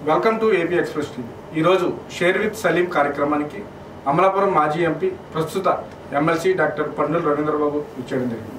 Welcome to AP express TV ఈరోజు share with Saleem కార్యక్రమానికి అమలాపురం మాజీ ఎంపీ ప్రస్తుత ఎమ్మెల్సీ డాక్టర్ పండుల రవీంద్రబాబు ఇచ్చేయడం జరిగింది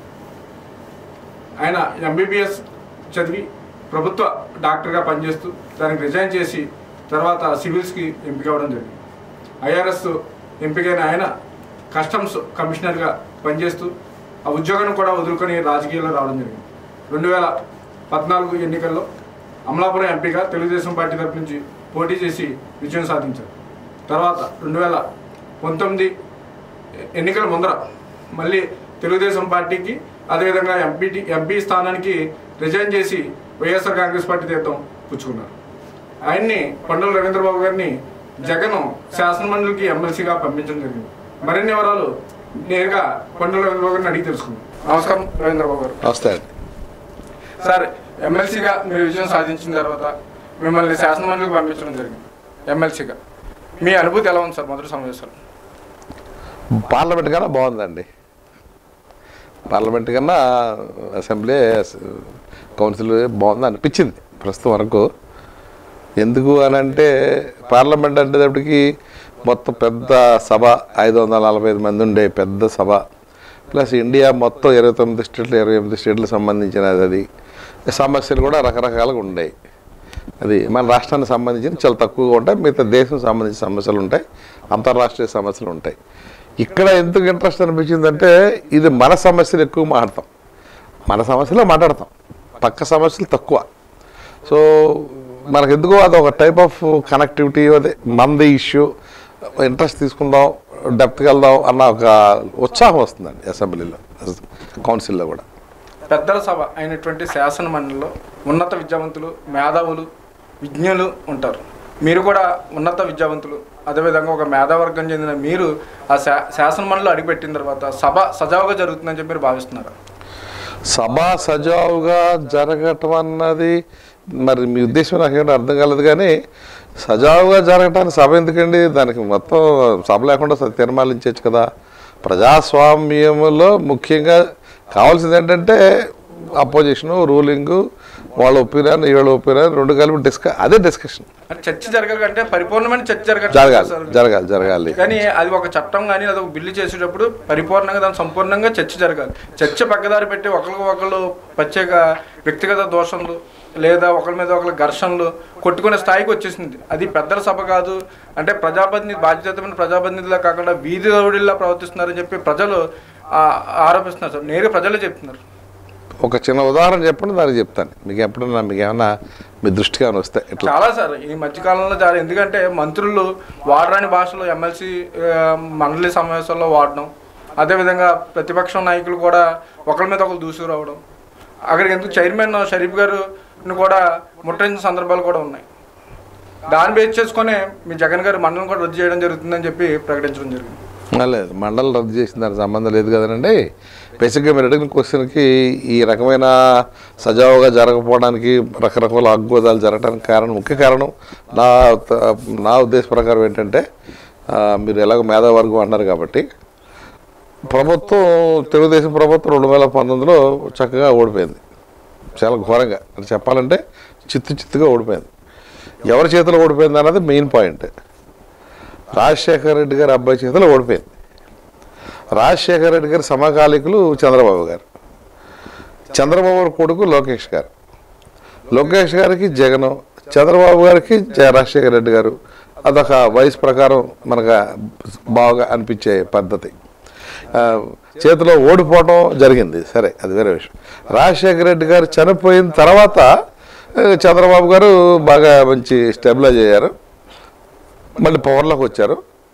ఆయన ఎంబీబీఎస్ చదివి ప్రభుత్వ డాక్టర్గా పనిచేస్తూ దానికి రిజైన్ చేసి తర్వాత సివిల్స్కి ఎంపిక అవ్వడం జరిగింది ఐఆర్ఎస్ ఎంపికైన ఆయన కస్టమ్స్ కమిషనర్గా పనిచేస్తూ ఆ ఉద్యోగాన్ని కూడా వదులుకొని రాజకీయాల్లో రావడం జరిగింది రెండు వేల పద్నాలుగు ఎన్నికల్లో అమలాపురం ఎంపీగా తెలుగుదేశం పార్టీ తరపు నుంచి పోటీ చేసి విజయం సాధించారు తర్వాత రెండు వేల పంతొమ్మిది ఎన్నికల ముందర మళ్ళీ తెలుగుదేశం పార్టీకి అదేవిధంగా ఎంపీటీ ఎంపీ స్థానానికి రిజైన్ చేసి వైఎస్ఆర్ కాంగ్రెస్ పార్టీ తీర్థం పుచ్చుకున్నారు ఆయన్ని పండుగ రవీంద్రబాబు గారిని జగన్ శాసనమండలికి ఎమ్మెల్సీగా పంపించడం జరిగింది మరిన్ని వివరాలు నేరుగా పండుగ రవీంద్రబాబు గారిని అడిగి తెలుసుకుందాం నమస్కారం రవీంద్రబాబు గారు నమస్తే అండి సార్ ఎమ్మెల్సీగా మీరు విజయం సాధించిన తర్వాత మిమ్మల్ని శాసనమండలికి పంపించడం జరిగింది ఎమ్మెల్సీగా మీ అనుభూతి ఎలా ఉంది సార్ మొదటి సమావేశాలు పార్లమెంట్ కన్నా బాగుందండి పార్లమెంట్ కన్నా అసెంబ్లీ కౌన్సిల్ బాగుంది అనిపించింది ప్రస్తుతం వరకు ఎందుకు అని అంటే పార్లమెంట్ అనేటప్పటికి మొత్తం పెద్ద సభ ఐదు వందల నలభై ఐదు మంది ఉండే పెద్ద సభ ప్లస్ ఇండియా మొత్తం ఇరవై తొమ్మిది స్టేట్లు ఇరవై ఎనిమిది స్టేట్లకు సంబంధించినది అది సమస్యలు కూడా రకరకాలుగా ఉండేవి అది మన రాష్ట్రానికి సంబంధించిన చాలా తక్కువగా ఉంటాయి మిగతా దేశం సంబంధించిన సమస్యలు ఉంటాయి అంతర్రాష్ట్రీయ సమస్యలు ఉంటాయి ఇక్కడ ఎందుకు ఇంట్రెస్ట్ అనిపించిందంటే ఇది మన సమస్యలు ఎక్కువ మాట్లాడతాం మన సమస్యలే మాట్లాడతాం పక్క సమస్యలు తక్కువ సో మనకు ఎందుకో అది ఒక టైప్ ఆఫ్ కనెక్టివిటీ అదే మంది ఇష్యూ ఇంట్రెస్ట్ తీసుకుందాం డెప్త్కి వెళ్దాం అన్న ఒక ఉత్సాహం వస్తుందండి అసెంబ్లీలో కౌన్సిల్లో కూడా పెద్దల సభ అయినటువంటి శాసన మండలిలో ఉన్నత విద్యావంతులు మేధావులు విజ్ఞులు ఉంటారు మీరు కూడా ఉన్నత విద్యావంతులు అదేవిధంగా ఒక మేధావర్గం చెందిన మీరు ఆ శా శాసన మండలిలో అడిగిపెట్టిన తర్వాత సభ సజావుగా జరుగుతుందని చెప్పి మీరు భావిస్తున్నారు సభ సజావుగా జరగటం అన్నది మరి మీ ఉద్దేశం నాకేమో అర్థం కాలేదు కానీ సజావుగా జరగటానికి సభ ఎందుకండి దానికి మొత్తం సభ లేకుండా స- తీర్మానించవచ్చు కదా ప్రజాస్వామ్యంలో ముఖ్యంగా కావాల్సింది ఏంటంటే అపోజిషను రూలింగు వాళ్ళ ఒపీనియన్ వీళ్ళ ఒపీనియన్ రెండు కలిపి డిస్క అదే డిస్కషన్ అంటే చర్చ జరగాలంటే పరిపూర్ణమైన చర్చ జరగాలి జరగాలి సార్. జరగాలి జరగాలి కానీ అది ఒక చట్టం కానీ అది ఒక బిల్లు చేసేటప్పుడు పరిపూర్ణంగా దాని సంపూర్ణంగా చర్చ జరగాలి చర్చ పక్కదారి పెట్టి ఒకరికి ఒకళ్ళు ప్రత్యేక వ్యక్తిగత దోషంలు లేదా ఒకరి మీద ఒకరి ఘర్షణలు కొట్టుకునే స్థాయికి వచ్చేసింది అది పెద్దల సభ కాదు అంటే ప్రజాప్రతినిధి బాధ్యతమైన ప్రజాప్రతినిధిలా కాకుండా వీధి రౌడీల్లా ప్రవర్తిస్తున్నారని చెప్పి ప్రజలు ఆ, ఆరోపిస్తున్నారు సార్ నేరుగా ప్రజలే చెప్తున్నారు ఒక చిన్న ఉదాహరణ చెప్పండి దానికి చెప్తాను మీకు ఎప్పుడన్నా మీకు ఏమన్నా మీ దృష్టికి ఏమైనా వస్తే ఇట్లా చాలా సార్ ఈ మధ్యకాలంలో చాలా ఎందుకంటే మంత్రులు వాడరాని భాషలో ఎమ్మెల్సీ మండలి సమావేశాల్లో వాడడం అదేవిధంగా ప్రతిపక్షం నాయకులు కూడా ఒకరి మీద ఒకరు దూసుకురావడం అక్కడికి ఎందుకు చైర్మన్ షరీఫ్ గారు కూడా ముట్టడించిన సందర్భాలు కూడా ఉన్నాయి దాన్ని బేస్ చేసుకొని మీ జగన్ గారు మండలం కూడా రద్దు చేయడం జరుగుతుందని చెప్పి ప్రకటించడం జరిగింది ఆ, లేదు మండలం రద్దు చేసిన దానికి సంబంధం లేదు కదండి బేసిక్గా మీరు అడిగిన క్వశ్చన్కి ఈ రకమైన సజావుగా జరగకపోవడానికి రకరకాల ఆగ్బోధాలు జరగడానికి కారణం ముఖ్య కారణం నా త- నా ఉద్దేశ ప్రకారం ఏంటంటే ఆ, మీరు ఎలాగో మేధావర్గం అన్నారు కాబట్టి ప్రభుత్వం తెలుగుదేశం ప్రభుత్వం రెండు వేల పంతొమ్మిదిలో చక్కగా ఓడిపోయింది చాలా ఘోరంగా అంటే చెప్పాలంటే చిత్తు చిత్తుగా ఓడిపోయింది ఎవరి చేతిలో ఓడిపోయింది అన్నది మెయిన్ పాయింట్ రాజశేఖర రెడ్డి గారి అబ్బాయి చేతిలో ఓడిపోయింది రాజశేఖర రెడ్డి గారి సమకాలీకులు చంద్రబాబు గారు చంద్రబాబు గారి కొడుకు లోకేష్ గారు లోకేష్ గారికి జగన్ చంద్రబాబు గారికి జ- రాజశేఖర రెడ్డి గారు అదొక వయసు ప్రకారం మనకు బాగా అనిపించే పద్ధతి ఆ, చేతిలో ఓడిపోవడం జరిగింది సరే అది వేరే విషయం రాజశేఖర రెడ్డి గారు చనిపోయిన తర్వాత ఆ, చంద్రబాబు గారు బాగా మంచి స్టెబిలైజ్ అయ్యారు మళ్ళీ పవర్లోకి వచ్చారు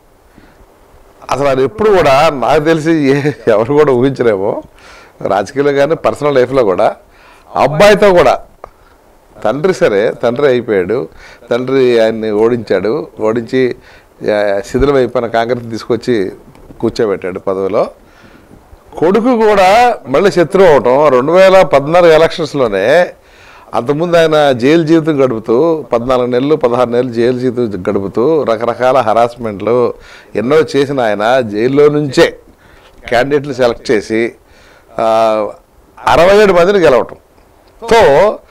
అసలు అది ఎప్పుడు కూడా నాకు తెలిసి ఏ- ఎవరు కూడా ఊహించలేమో రాజకీయంలో కానీ పర్సనల్ లైఫ్లో కూడా అబ్బాయితో కూడా తండ్రి సరే తండ్రి అయిపోయాడు తండ్రి ఆయన్ని ఓడించాడు ఓడించి ఆ, శిథిలం అయిపోయిన కాంగ్రెస్ తీసుకొచ్చి కూర్చోబెట్టాడు పదవిలో కొడుకు కూడా మళ్ళీ శత్రువు అవటం రెండు వేల పద్నాలుగు ఎలక్షన్స్లోనే అంతకుముందు ఆయన జైలు జీవితం గడుపుతూ పద్నాలుగు నెలలు పదహారు నెలలు జైలు జీవితం గడుపుతూ రకరకాల హరాస్మెంట్లు ఎన్నో చేసిన ఆయన జైల్లో నుంచే క్యాండిడేట్లు సెలెక్ట్ చేసి ఆ, అరవై ఏడు మందిని గెలవటం తో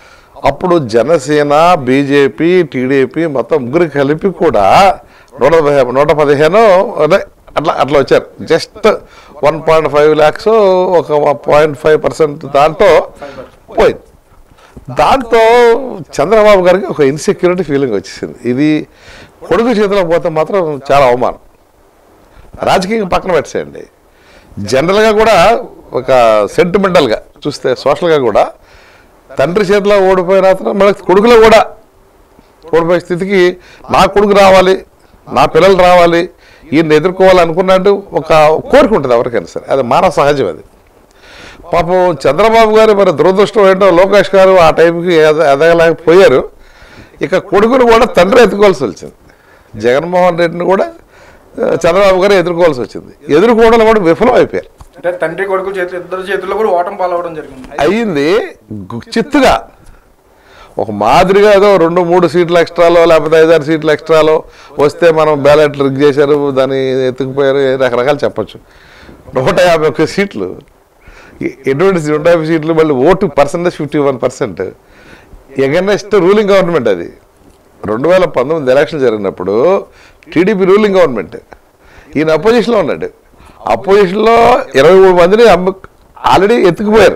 అప్పుడు జనసేన బీజేపీ టీడీపీ మొత్తం ముగ్గురు కలిపి కూడా నూట పదిహేను నూట పదిహేను అదే అట్లా అట్లా వచ్చారు just one point five lakhs ఒక పాయింట్ ఫైవ్ పర్సెంట్ దాంతో పోయింది దాంతో చంద్రబాబు గారికి ఒక ఇన్సెక్యూరిటీ ఫీలింగ్ వచ్చేసింది ఇది కొడుకు చేతిలో పోతే మాత్రం చాలా అవమానం రాజకీయం పక్కన పెట్టేయండి జనరల్గా కూడా ఒక సెంటిమెంటల్గా చూస్తే సోషల్గా కూడా తండ్రి చేతిలో ఓడిపోయిన అతను మన కొడుకులో కూడా ఓడిపోయే స్థితికి నా కొడుకు రావాలి నా పిల్లలు రావాలి ఈయన్ని ఎదుర్కోవాలనుకున్నట్టు ఒక కోరిక ఉంటుంది ఎవరికైనా సరే అది మానవ సహజం అది పాపం చంద్రబాబు గారు మరి దురదృష్టం ఏంటో లోకేష్ గారు ఆ టైంకి ఎద- ఎదగలేకపోయారు ఇక కొడుకును కూడా తండ్రి ఎత్తుకోవాల్సి వచ్చింది జగన్మోహన్ రెడ్డిని కూడా ఆ, చంద్రబాబు గారు ఎదుర్కోవాల్సి వచ్చింది ఎదుర్కోవడంలో కూడా విఫలం అయిపోయారు అంటే తండ్రి కొడుకు చేతులు ఇద్దరు చేతుల్లో కూడా ఓటమి పాలవడం జరిగింది అయ్యింది గు- చిత్తుగా ఒక మాదిరిగా ఏదో రెండు మూడు సీట్లు ఎక్స్ట్రాలో లేకపోతే ఐదారు సీట్లు ఎక్స్ట్రాలో వస్తే మనం బ్యాలెట్ రిగ్ చేశారు దాన్ని ఎత్తుకుపోయారు ఏ రకరకాలు చెప్పొచ్చు నూట యాభై ఒక్క సీట్లు ఎ- ఎటువంటి నూట యాభై సీట్లు మళ్ళీ vote percentage fifty one percent against ruling government అది రెండు వేల పంతొమ్మిది ఎలక్షన్ జరిగినప్పుడు టీడీపీ రూలింగ్ గవర్నమెంట్ ఈయన అపోజిషన్లో ఉన్నాడు అపోజిషన్లో ఇరవై మూడు మందిని అమ్ము ఆల్రెడీ ఎత్తుకుపోయారు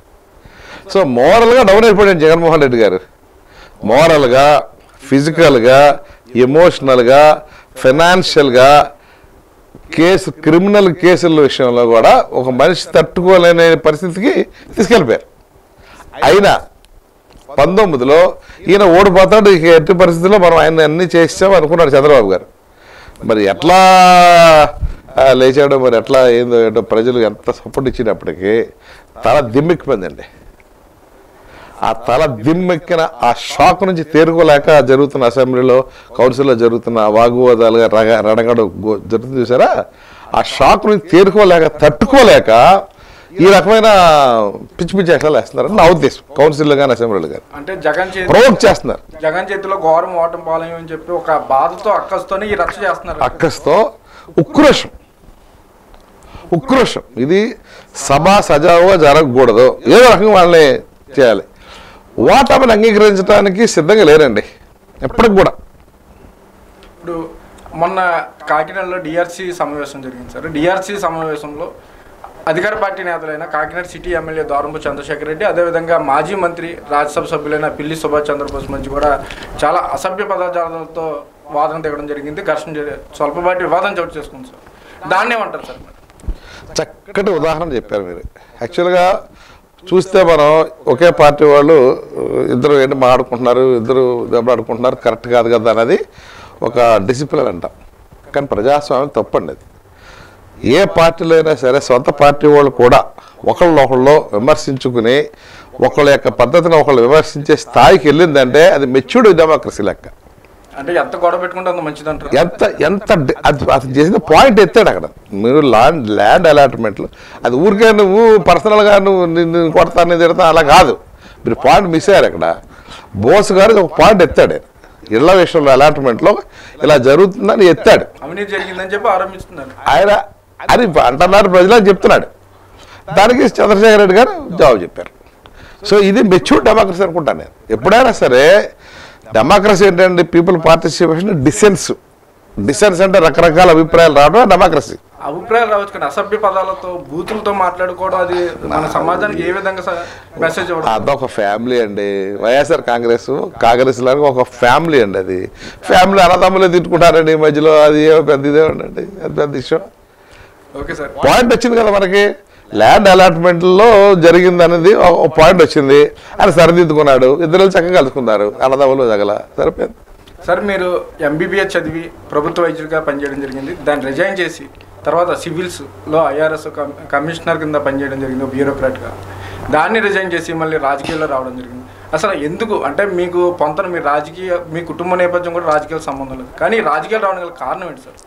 సో మోరల్గా డౌన్ అయిపోయాడు జగన్మోహన్ రెడ్డి గారు మోరల్గా ఫిజికల్గా ఎమోషనల్గా ఫైనాన్షియల్గా కేసు క్రిమినల్ కేసుల విషయంలో కూడా ఒక మనిషి తట్టుకోలేని పరిస్థితికి తీసుకెళ్ళిపోయారు అయినా పంతొమ్మిదిలో ఈయన ఓడిపోతాడు ఇక ఎట్టి పరిస్థితుల్లో మనం ఆయన అన్ని చేసాం అనుకున్నాడు చంద్రబాబు గారు మరి ఎట్లా ఆ, లేచాడో మరి ఎట్లా ఏందో ఏంటో ప్రజలు ఎంత సపోర్ట్ ఇచ్చినప్పటికీ తల దిమ్మెక్కిపోయిందండి ఆ తల దిమ్మెక్కిన ఆ షాక్ నుంచి తేరుకోలేక జరుగుతున్న అసెంబ్లీలో కౌన్సిల్లో జరుగుతున్న వాగ్వాదాలుగా రగ రణగడ గో- జరుగుతుంది చూసారా ఆ షాక్ నుంచి తేరుకోలేక తట్టుకోలేక ఈ రకమైన పిచ్చి పిచ్చి యాక్షన్లు వేస్తున్నారు నా ఉద్దేశం కౌన్సిల్లో కానీ అసెంబ్లీలో కానీ అంటే జగన్ చేతి ప్రొవోక్ చేస్తున్నారు జగన్ చేతిలో ఘోరం ఓటమి పాలయం అని చెప్పి ఒక బాధతో అక్కస్తోనే ఈ రచ్చ చేస్తున్నారు అక్కస్తో ఉక్రోషం ఉక్రోషం ఇది సభ సజావుగా జరగకూడదు ఏదో రకంగా వాళ్ళని చేయాలి ఓటమిని అంగీకరించడానికి సిద్ధంగా లేరండి ఎప్పటికి కూడా ఇప్పుడు మొన్న కాకినాడలో డిఆర్సి సమావేశం జరిగింది సార్ డిఆర్సి సమావేశంలో అధికార పార్టీ నేతలైన కాకినాడ సిటీ ఎమ్మెల్యే దోరంపు చంద్రశేఖర్ రెడ్డి అదేవిధంగా మాజీ మంత్రి రాజ్యసభ సభ్యులైన పిల్లి సుభాష్ చంద్రబోస్ మధ్య కూడా చాలా అసభ్య పదార్థాలతో వాదన దిగడం జరిగింది ఘర్షణ జరి- స్వల్పపాటి వివాదం చోటు చేసుకుంది సార్ దాన్ని ఏమంటారు సార్ మరి? చక్కటి ఉదాహరణ చెప్పారు మీరు యాక్చువల్గా చూస్తే మనం ఒకే పార్టీ వాళ్ళు ఇద్దరు ఏంటి మాట్లాడుకుంటున్నారు ఇద్దరు దెబ్బలాడుకుంటున్నారు కరెక్ట్ కాదు కదా అనేది ఒక డిసిప్లిన్ అంటాం కానీ ప్రజాస్వామ్యం తప్పండి అది ఏ పార్టీలో అయినా సరే సొంత పార్టీ వాళ్ళు కూడా ఒకళ్ళొకళ్ళు విమర్శించుకుని ఒకళ్ళ యొక్క పద్ధతిని ఒకళ్ళు విమర్శించే స్థాయికి వెళ్ళిందంటే అది మెచ్యూర్డ్ డెమోక్రసీ లెక్క అంటే ఎంత గొడవ పెట్టుకుంటే అంత మంచిది అంటారు ఎంత ఎంత డి- అది అతను చేసిన పాయింట్ ఎత్తాడు అక్కడ మీరు ల్యాండ్ ల్యాండ్ అలాట్మెంట్లు అది ఊరికే నువ్వు పర్సనల్గా నువ్వు నిన్ను కొడతాను తిడతా అలా కాదు మీరు పాయింట్ మిస్ అయ్యారు అక్కడ బోస్ గారు ఒక పాయింట్ ఎత్తాడు ఆయన. ఇళ్ల విషయంలో అలాట్మెంట్లో ఇలా జరుగుతుందని ఎత్తాడు అవినీతి జరిగిందని చెప్పి ఆరంభిస్తున్నారు ఆయన అది అంటున్నారు ప్రజలకు చెప్తున్నాడు దానికి చంద్రశేఖర్ రెడ్డి గారు జవాబు చెప్పారు సో ఇది మెచ్యూర్ డెమోక్రసీ అనుకుంటాను నేను ఎప్పుడైనా సరే డెమోక్రసీ ఏంటంటే పీపుల్ పార్టిసిపేషన్ డిసెన్స్ డిసెన్స్ అంటే రకరకాల అభిప్రాయాలు రావడం డెమోక్రసీ అభిప్రాయాలు రావచ్చు కానీ అసభ్య పదాలతో బూతులతో మాట్లాడుకోవడం అది మన సమాజానికి ఏ విధంగా స- మెసేజ్ ఇవ్వడం అదొక ఫ్యామిలీ అండి వైఎస్ఆర్ కాంగ్రెస్ కాంగ్రెస్ లాగా ఒక ఫ్యామిలీ అండి అది ఫ్యామిలీ అన్నదమ్ములే తిట్టుకుంటారండి ఈ మధ్యలో అది ఏమో పెద్ద ఇదే ఉండండి అది పెద్ద ఇష్టం ఓకే సార్ పాయింట్ వచ్చింది కదా మనకి ల్యాండ్ అలాట్మెంట్లో జరిగింది అనేది ఒక పాయింట్ వచ్చింది ఆయన సరిదిద్దుకున్నాడు ఇద్దరు చక్కగా కలుసుకున్నారు అన్నదమ్ములు జగల సరిపోయింది సార్ మీరు ఎంబీబీఎస్ చదివి ప్రభుత్వ వైద్యుడిగా పనిచేయడం జరిగింది దాన్ని రిజైన్ చేసి తర్వాత సివిల్స్లో ఐఆర్ఎస్ కమిషనర్ కింద పనిచేయడం జరిగింది ఒక బ్యూరోక్రాట్గా దాన్ని రిజైన్ చేసి మళ్ళీ రాజకీయాల్లో రావడం జరిగింది అసలు ఎందుకు అంటే మీకు పొంతన మీ రాజకీయ మీ కుటుంబ నేపథ్యం కూడా రాజకీయాల సంబంధం లేదు కానీ రాజకీయాలు రావడం గల కారణం ఏంటి సార్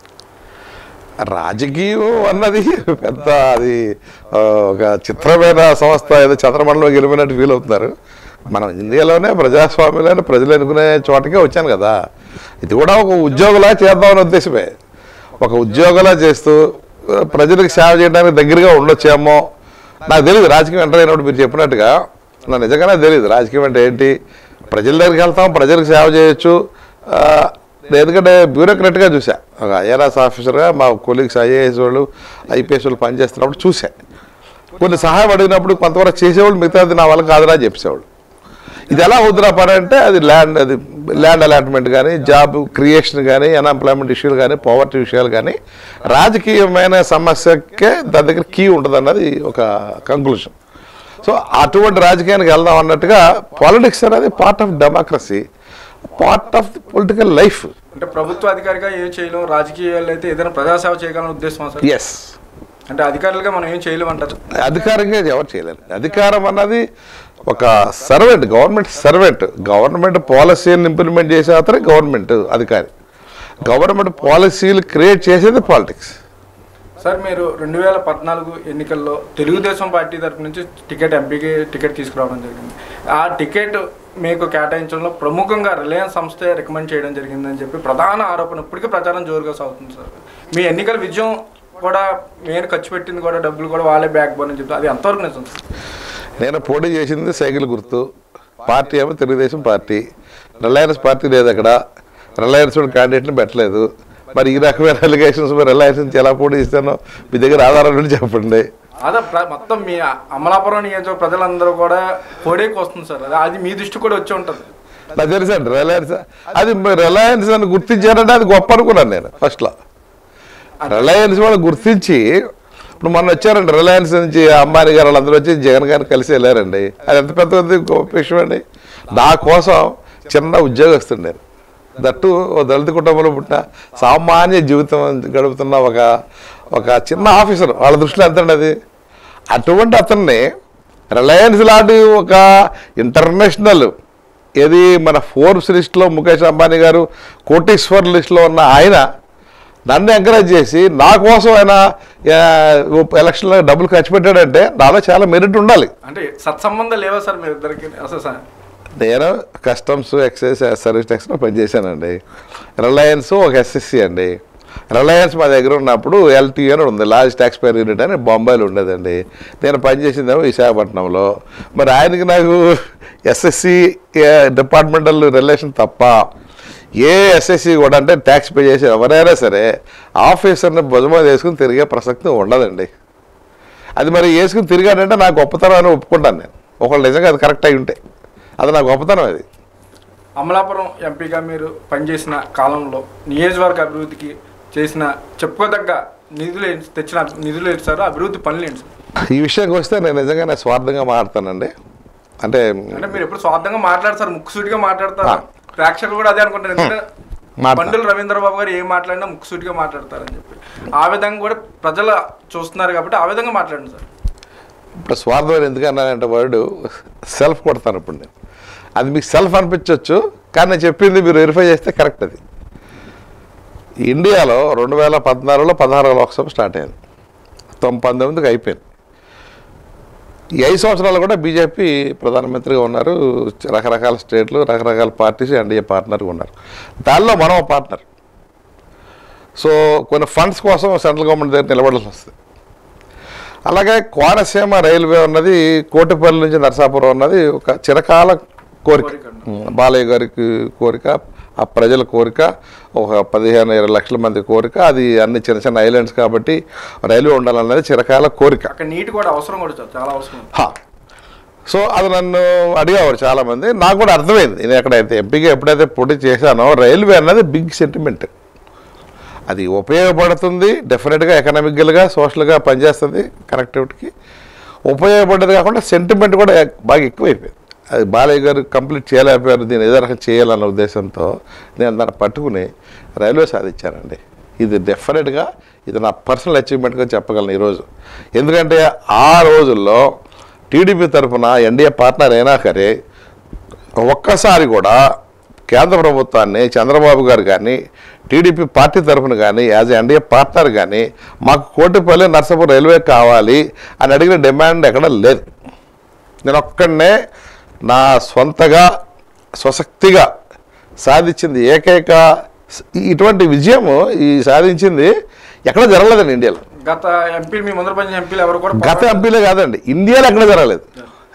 రాజకీయం అన్నది పెద్ద అది ఆ, ఒక చిత్రమైన సంస్థ ఏదో చంద్రమండలం గెలిపినట్టు ఫీల్ అవుతున్నారు మనం ఇండియాలోనే ప్రజాస్వామ్యంలోనే ప్రజలు ఎన్నుకునే చోటకే వచ్చాను కదా ఇది కూడా ఒక ఉద్యోగులా చేద్దామనే ఉద్దేశమే ఒక ఉద్యోగులా చేస్తూ ఆ, ప్రజలకు సేవ చేయడానికి దగ్గరగా ఉండొచ్చేమో నాకు తెలియదు రాజకీయం ఎంటర్ అయినప్పుడు మీరు చెప్పినట్టుగా నాకు నిజంగానే తెలియదు రాజకీయం అంటే ఏంటి ప్రజల దగ్గరికి వెళ్తాం ప్రజలకు సేవ చేయొచ్చు ఆ, నేను ఎందుకంటే బ్యూరోక్రట్గా చూసా ఒక ఐఆర్ఎస్ ఆఫీసర్గా మా కొలీగ్స్ ఐఏఎస్ వాళ్ళు ఐపీఎస్ వాళ్ళు పనిచేస్తున్నప్పుడు చూసా కొన్ని సహాయం అడిగినప్పుడు కొంతవరకు చేసేవాళ్ళు మిగతాది నా వల్ల కాదురా అని చెప్పేవాళ్ళు ఇది ఎలా అవుతున్నా పని అంటే అది ల్యాండ్ అది ల్యాండ్ అలాట్మెంట్ కానీ జాబ్ క్రియేషన్ కానీ అన్ఎంప్లాయ్మెంట్ ఇష్యూలు కానీ పవర్టీ విషయాలు కానీ రాజకీయమైన సమస్యకే దాని దగ్గర కీ ఉంటుంది అన్నది ఒక కంక్లూషన్ సో అటువంటి రాజకీయానికి వెళ్దాం అన్నట్టుగా పాలిటిక్స్ అనేది part of democracy part of the political life అంటే ప్రభుత్వ అధికారిగా ఏం చేయలేం రాజకీయాలు అయితే ఏదైనా ప్రజాసేవ చేయగలని ఉద్దేశం సార్ ఎస్ అంటే అధికారులుగా మనం ఏం చేయలేం అంటారు అధికారంగా ఎవరు చేయలేరు అధికారం అన్నది ఒక సర్వెంట్ గవర్నమెంట్ సర్వెంట్ గవర్నమెంట్ పాలసీని ఇంప్లిమెంట్ చేసే అతనే గవర్నమెంట్ అధికారి గవర్నమెంట్ పాలసీలు క్రియేట్ చేసేది పాలిటిక్స్ సార్ మీరు రెండు వేల పద్నాలుగు ఎన్నికల్లో తెలుగుదేశం పార్టీ తరపు నుంచి టికెట్ ఎంపీకి టికెట్ తీసుకురావడం జరిగింది ఆ టికెట్ మీకు కేటాయించడంలో ప్రముఖంగా రిలయన్స్ సంస్థే రికమెండ్ చేయడం జరిగిందని చెప్పి ప్రధాన ఆరోపణ ఇప్పటికీ ప్రచారం జోరుగా సాగుతుంది సార్ మీ ఎన్నికల విజయం కూడా నేను ఖర్చు పెట్టింది కూడా డబ్బులు కూడా వాళ్ళే బ్యాక్ బోన్ అని చెప్తారు అది ఎంతవరకు నిజం సార్ నేను పోటీ చేసింది సైకిల్ గుర్తు పార్టీ ఏమో తెలుగుదేశం పార్టీ రిలయన్స్ పార్టీ లేదు అక్కడ రిలయన్స్ క్యాండిడేట్ని పెట్టలేదు మరి ఈ రకమైన అలిగేషన్స్ మరి రిలయన్స్ నుంచి ఎలా పోటీ ఇస్తానో మీ దగ్గర ఆధారాలు ఉంటే చెప్పండి అదే ప్ర- మొత్తం మీ అమలాపురం నియోజక ప్రజలందరూ కూడా పోడేకి వస్తుంది సార్ అది అది మీ దృష్టి కూడా వచ్చి ఉంటుంది నాకు తెలుసు అండి రిలయన్స్ అది మరి రిలయన్స్ అని గుర్తించారంటే అది గొప్ప అనుకున్నాను నేను ఫస్ట్లో రిలయన్స్ వాళ్ళు గుర్తించి ఇప్పుడు మొన్న వచ్చారండి రిలయన్స్ నుంచి అంబానీ గారు వాళ్ళందరూ వచ్చి జగన్ గారిని కలిసి వెళ్ళారండి అది ఎంత పెద్ద ఉంది గొప్ప విషయం అండి నా కోసం చిన్న ఉద్యోగస్తుడు నేను దట్టు ఓ దళిత కుటుంబంలో పుట్టిన సామాన్య జీవితం గడుపుతున్న ఒక ఒక చిన్న ఆఫీసర్ వాళ్ళ దృష్టిలో ఎంతండి అది అటువంటి అతన్ని రిలయన్స్ లాంటి ఒక ఇంటర్నేషనల్ ఏది మన ఫోర్బ్స్ లిస్ట్లో ముఖేష్ అంబానీ గారు కోటీశ్వర్ లిస్ట్లో ఉన్న ఆయన నన్ను ఎంకరేజ్ చేసి నా కోసం ఆయన ఆ, ఎలక్షన్లో డబ్బులు ఖర్చు పెట్టాడంటే నాలో చాలా మెరిట్ ఉండాలి అంటే సత్సంబంధం లేవా సార్ మీ ఇద్దరికి అసలు సార్ నేను కస్టమ్స్ ఎక్సైజ్ సర్వీస్ ట్యాక్స్లో పనిచేశానండి రిలయన్స్ ఒక ఎస్ఎస్సి అండి రిలయన్స్ మా దగ్గర ఉన్నప్పుడు ఎల్టీ అని ఉంది లార్జ్ ట్యాక్స్ పేర్ యూనిట్ అని బొంబాయిలో ఉండేదండి నేను పనిచేసిందేమో విశాఖపట్నంలో మరి ఆయనకి నాకు ఎస్ఎస్సి డిపార్ట్మెంటల్ రిలేషన్ తప్ప ఏ ఎస్ఎస్సి కూడా అంటే ట్యాక్స్ పే చేసి ఎవరైనా సరే ఆఫీసర్ని భుజమా వేసుకుని తిరిగే ప్రసక్తి ఉండదండి అది మరి వేసుకుని తిరిగాడంటే నా గొప్పతనం అని ఒప్పుకుంటాను నేను ఒకళ్ళు నిజంగా అది కరెక్ట్ అయి ఉంటే అది నా గొప్పతనం అది అమలాపురం ఎంపీగా మీరు పనిచేసిన కాలంలో నియోజకవర్గ అభివృద్ధికి చేసిన చెప్పుకోదగ్గ నిధులు ఏంటి తెచ్చిన నిధులు ఏంటి సార్ అభివృద్ధి పనులు ఏంటి సార్ ఈ విషయానికి వస్తే నేను నిజంగానే స్వార్థంగా మాట్లాడతానండి అంటే అంటే మీరు ఎప్పుడు స్వార్థంగా మాట్లాడతారు ముక్కుసూటిగా మాట్లాడతారు ఆ. ప్రేక్షకులు కూడా అదే అనుకుంటారు ఎందుకంటే మాట్లాడతారు. పండుల రవీంద్రబాబు గారు ఏం మాట్లాడినా ముక్కుసూటిగా మాట్లాడతారని చెప్పి ఆ విధంగా కూడా ప్రజలు చూస్తున్నారు కాబట్టి ఆ విధంగా మాట్లాడండి సార్ ఇప్పుడు స్వార్థం అని ఎందుకు అన్నానంటే వర్డ్ సెల్ఫ్ కొడతాను ఇప్పుడు నేను అది మీకు సెల్ఫ్ అనిపించవచ్చు కానీ నేను చెప్పింది మీరు వెరిఫై చేస్తే కరెక్ట్ అది ఇండియాలో రెండు వేల పద్నాలుగులో పదహారు లోక్సభ స్టార్ట్ అయింది తొమ్మిది పంతొమ్మిదికి అయిపోయింది ఈ ఐదు సంవత్సరాలు కూడా బీజేపీ ప్రధానమంత్రిగా ఉన్నారు రకరకాల స్టేట్లు రకరకాల పార్టీస్ ఎన్డీఏ పార్ట్నర్గా ఉన్నారు దానిలో మనం పార్ట్నర్ సో కొన్ని ఫండ్స్ కోసం సెంట్రల్ గవర్నమెంట్ దగ్గర నిలబడాల్సి వస్తుంది అలాగే కోనసీమ రైల్వే ఉన్నది కోటిపల్లి నుంచి నరసాపురం ఉన్నది ఒక చిరకాల కోరిక కోరిక. ఉమ్, బాలయ్య గారికి కోరిక ఆ ప్రజల కోరిక ఒక పదిహేను ఇరవై లక్షల మంది కోరిక అది అన్ని చిన్న చిన్న ఐలాండ్స్ కాబట్టి రైల్వే ఉండాలన్నది చిరకాల కోరిక అక్కడ నీటి కూడా అవసరం కూడా సార్ చాలా అవసరం హా. సో అది నన్ను అడిగేవారు చాలామంది నాకు కూడా అర్థమైంది నేను ఎక్కడైతే ఎంపీగా ఎప్పుడైతే పోటీ చేశానో రైల్వే అన్నది బిగ్ సెంటిమెంట్ అది ఉపయోగపడుతుంది డెఫినెట్గా ఎకనామికల్గా సోషల్గా పనిచేస్తుంది కనెక్టివిటీకి ఉపయోగపడ్డది కాకుండా సెంటిమెంట్ కూడా ఎక్- బాగా ఎక్కువైపోయింది అది బాలయ్య గారు కంప్లీట్ చేయలేకపోయారు దీన్ని ఏదో రకం చేయాలన్న ఉద్దేశంతో నేను దాన్ని పట్టుకుని రైల్వే సాధించానండి ఇది డెఫినెట్గా ఇది నా పర్సనల్ అచీవ్మెంట్గా చెప్పగలను ఈరోజు ఎందుకంటే ఆ రోజుల్లో టీడీపీ తరఫున ఎన్డీఏ పార్ట్నర్ అయినా సరే ఒక్కసారి కూడా కేంద్ర ప్రభుత్వాన్ని చంద్రబాబు గారు కానీ టీడీపీ పార్టీ తరఫున కానీ యాజ్ ఎన్డీఏ పార్ట్నర్ కానీ మాకు కోటిపల్లి నర్సాపురం రైల్వే కావాలి అని అడిగిన డిమాండ్ ఎక్కడ లేదు నేను ఒక్కడనే నా సొంతగా స్వశక్తిగా సాధించింది ఏకైక ఇటువంటి విజయము ఈ సాధించింది ఎక్కడ జరగలేదండి ఇండియాలో గత ఎంపీలు మీ ముందర పనిచేసిన ఎంపీలు ఎవరు కూడా గత ఎంపీలే కాదండి ఇండియాలో ఎక్కడ జరగలేదు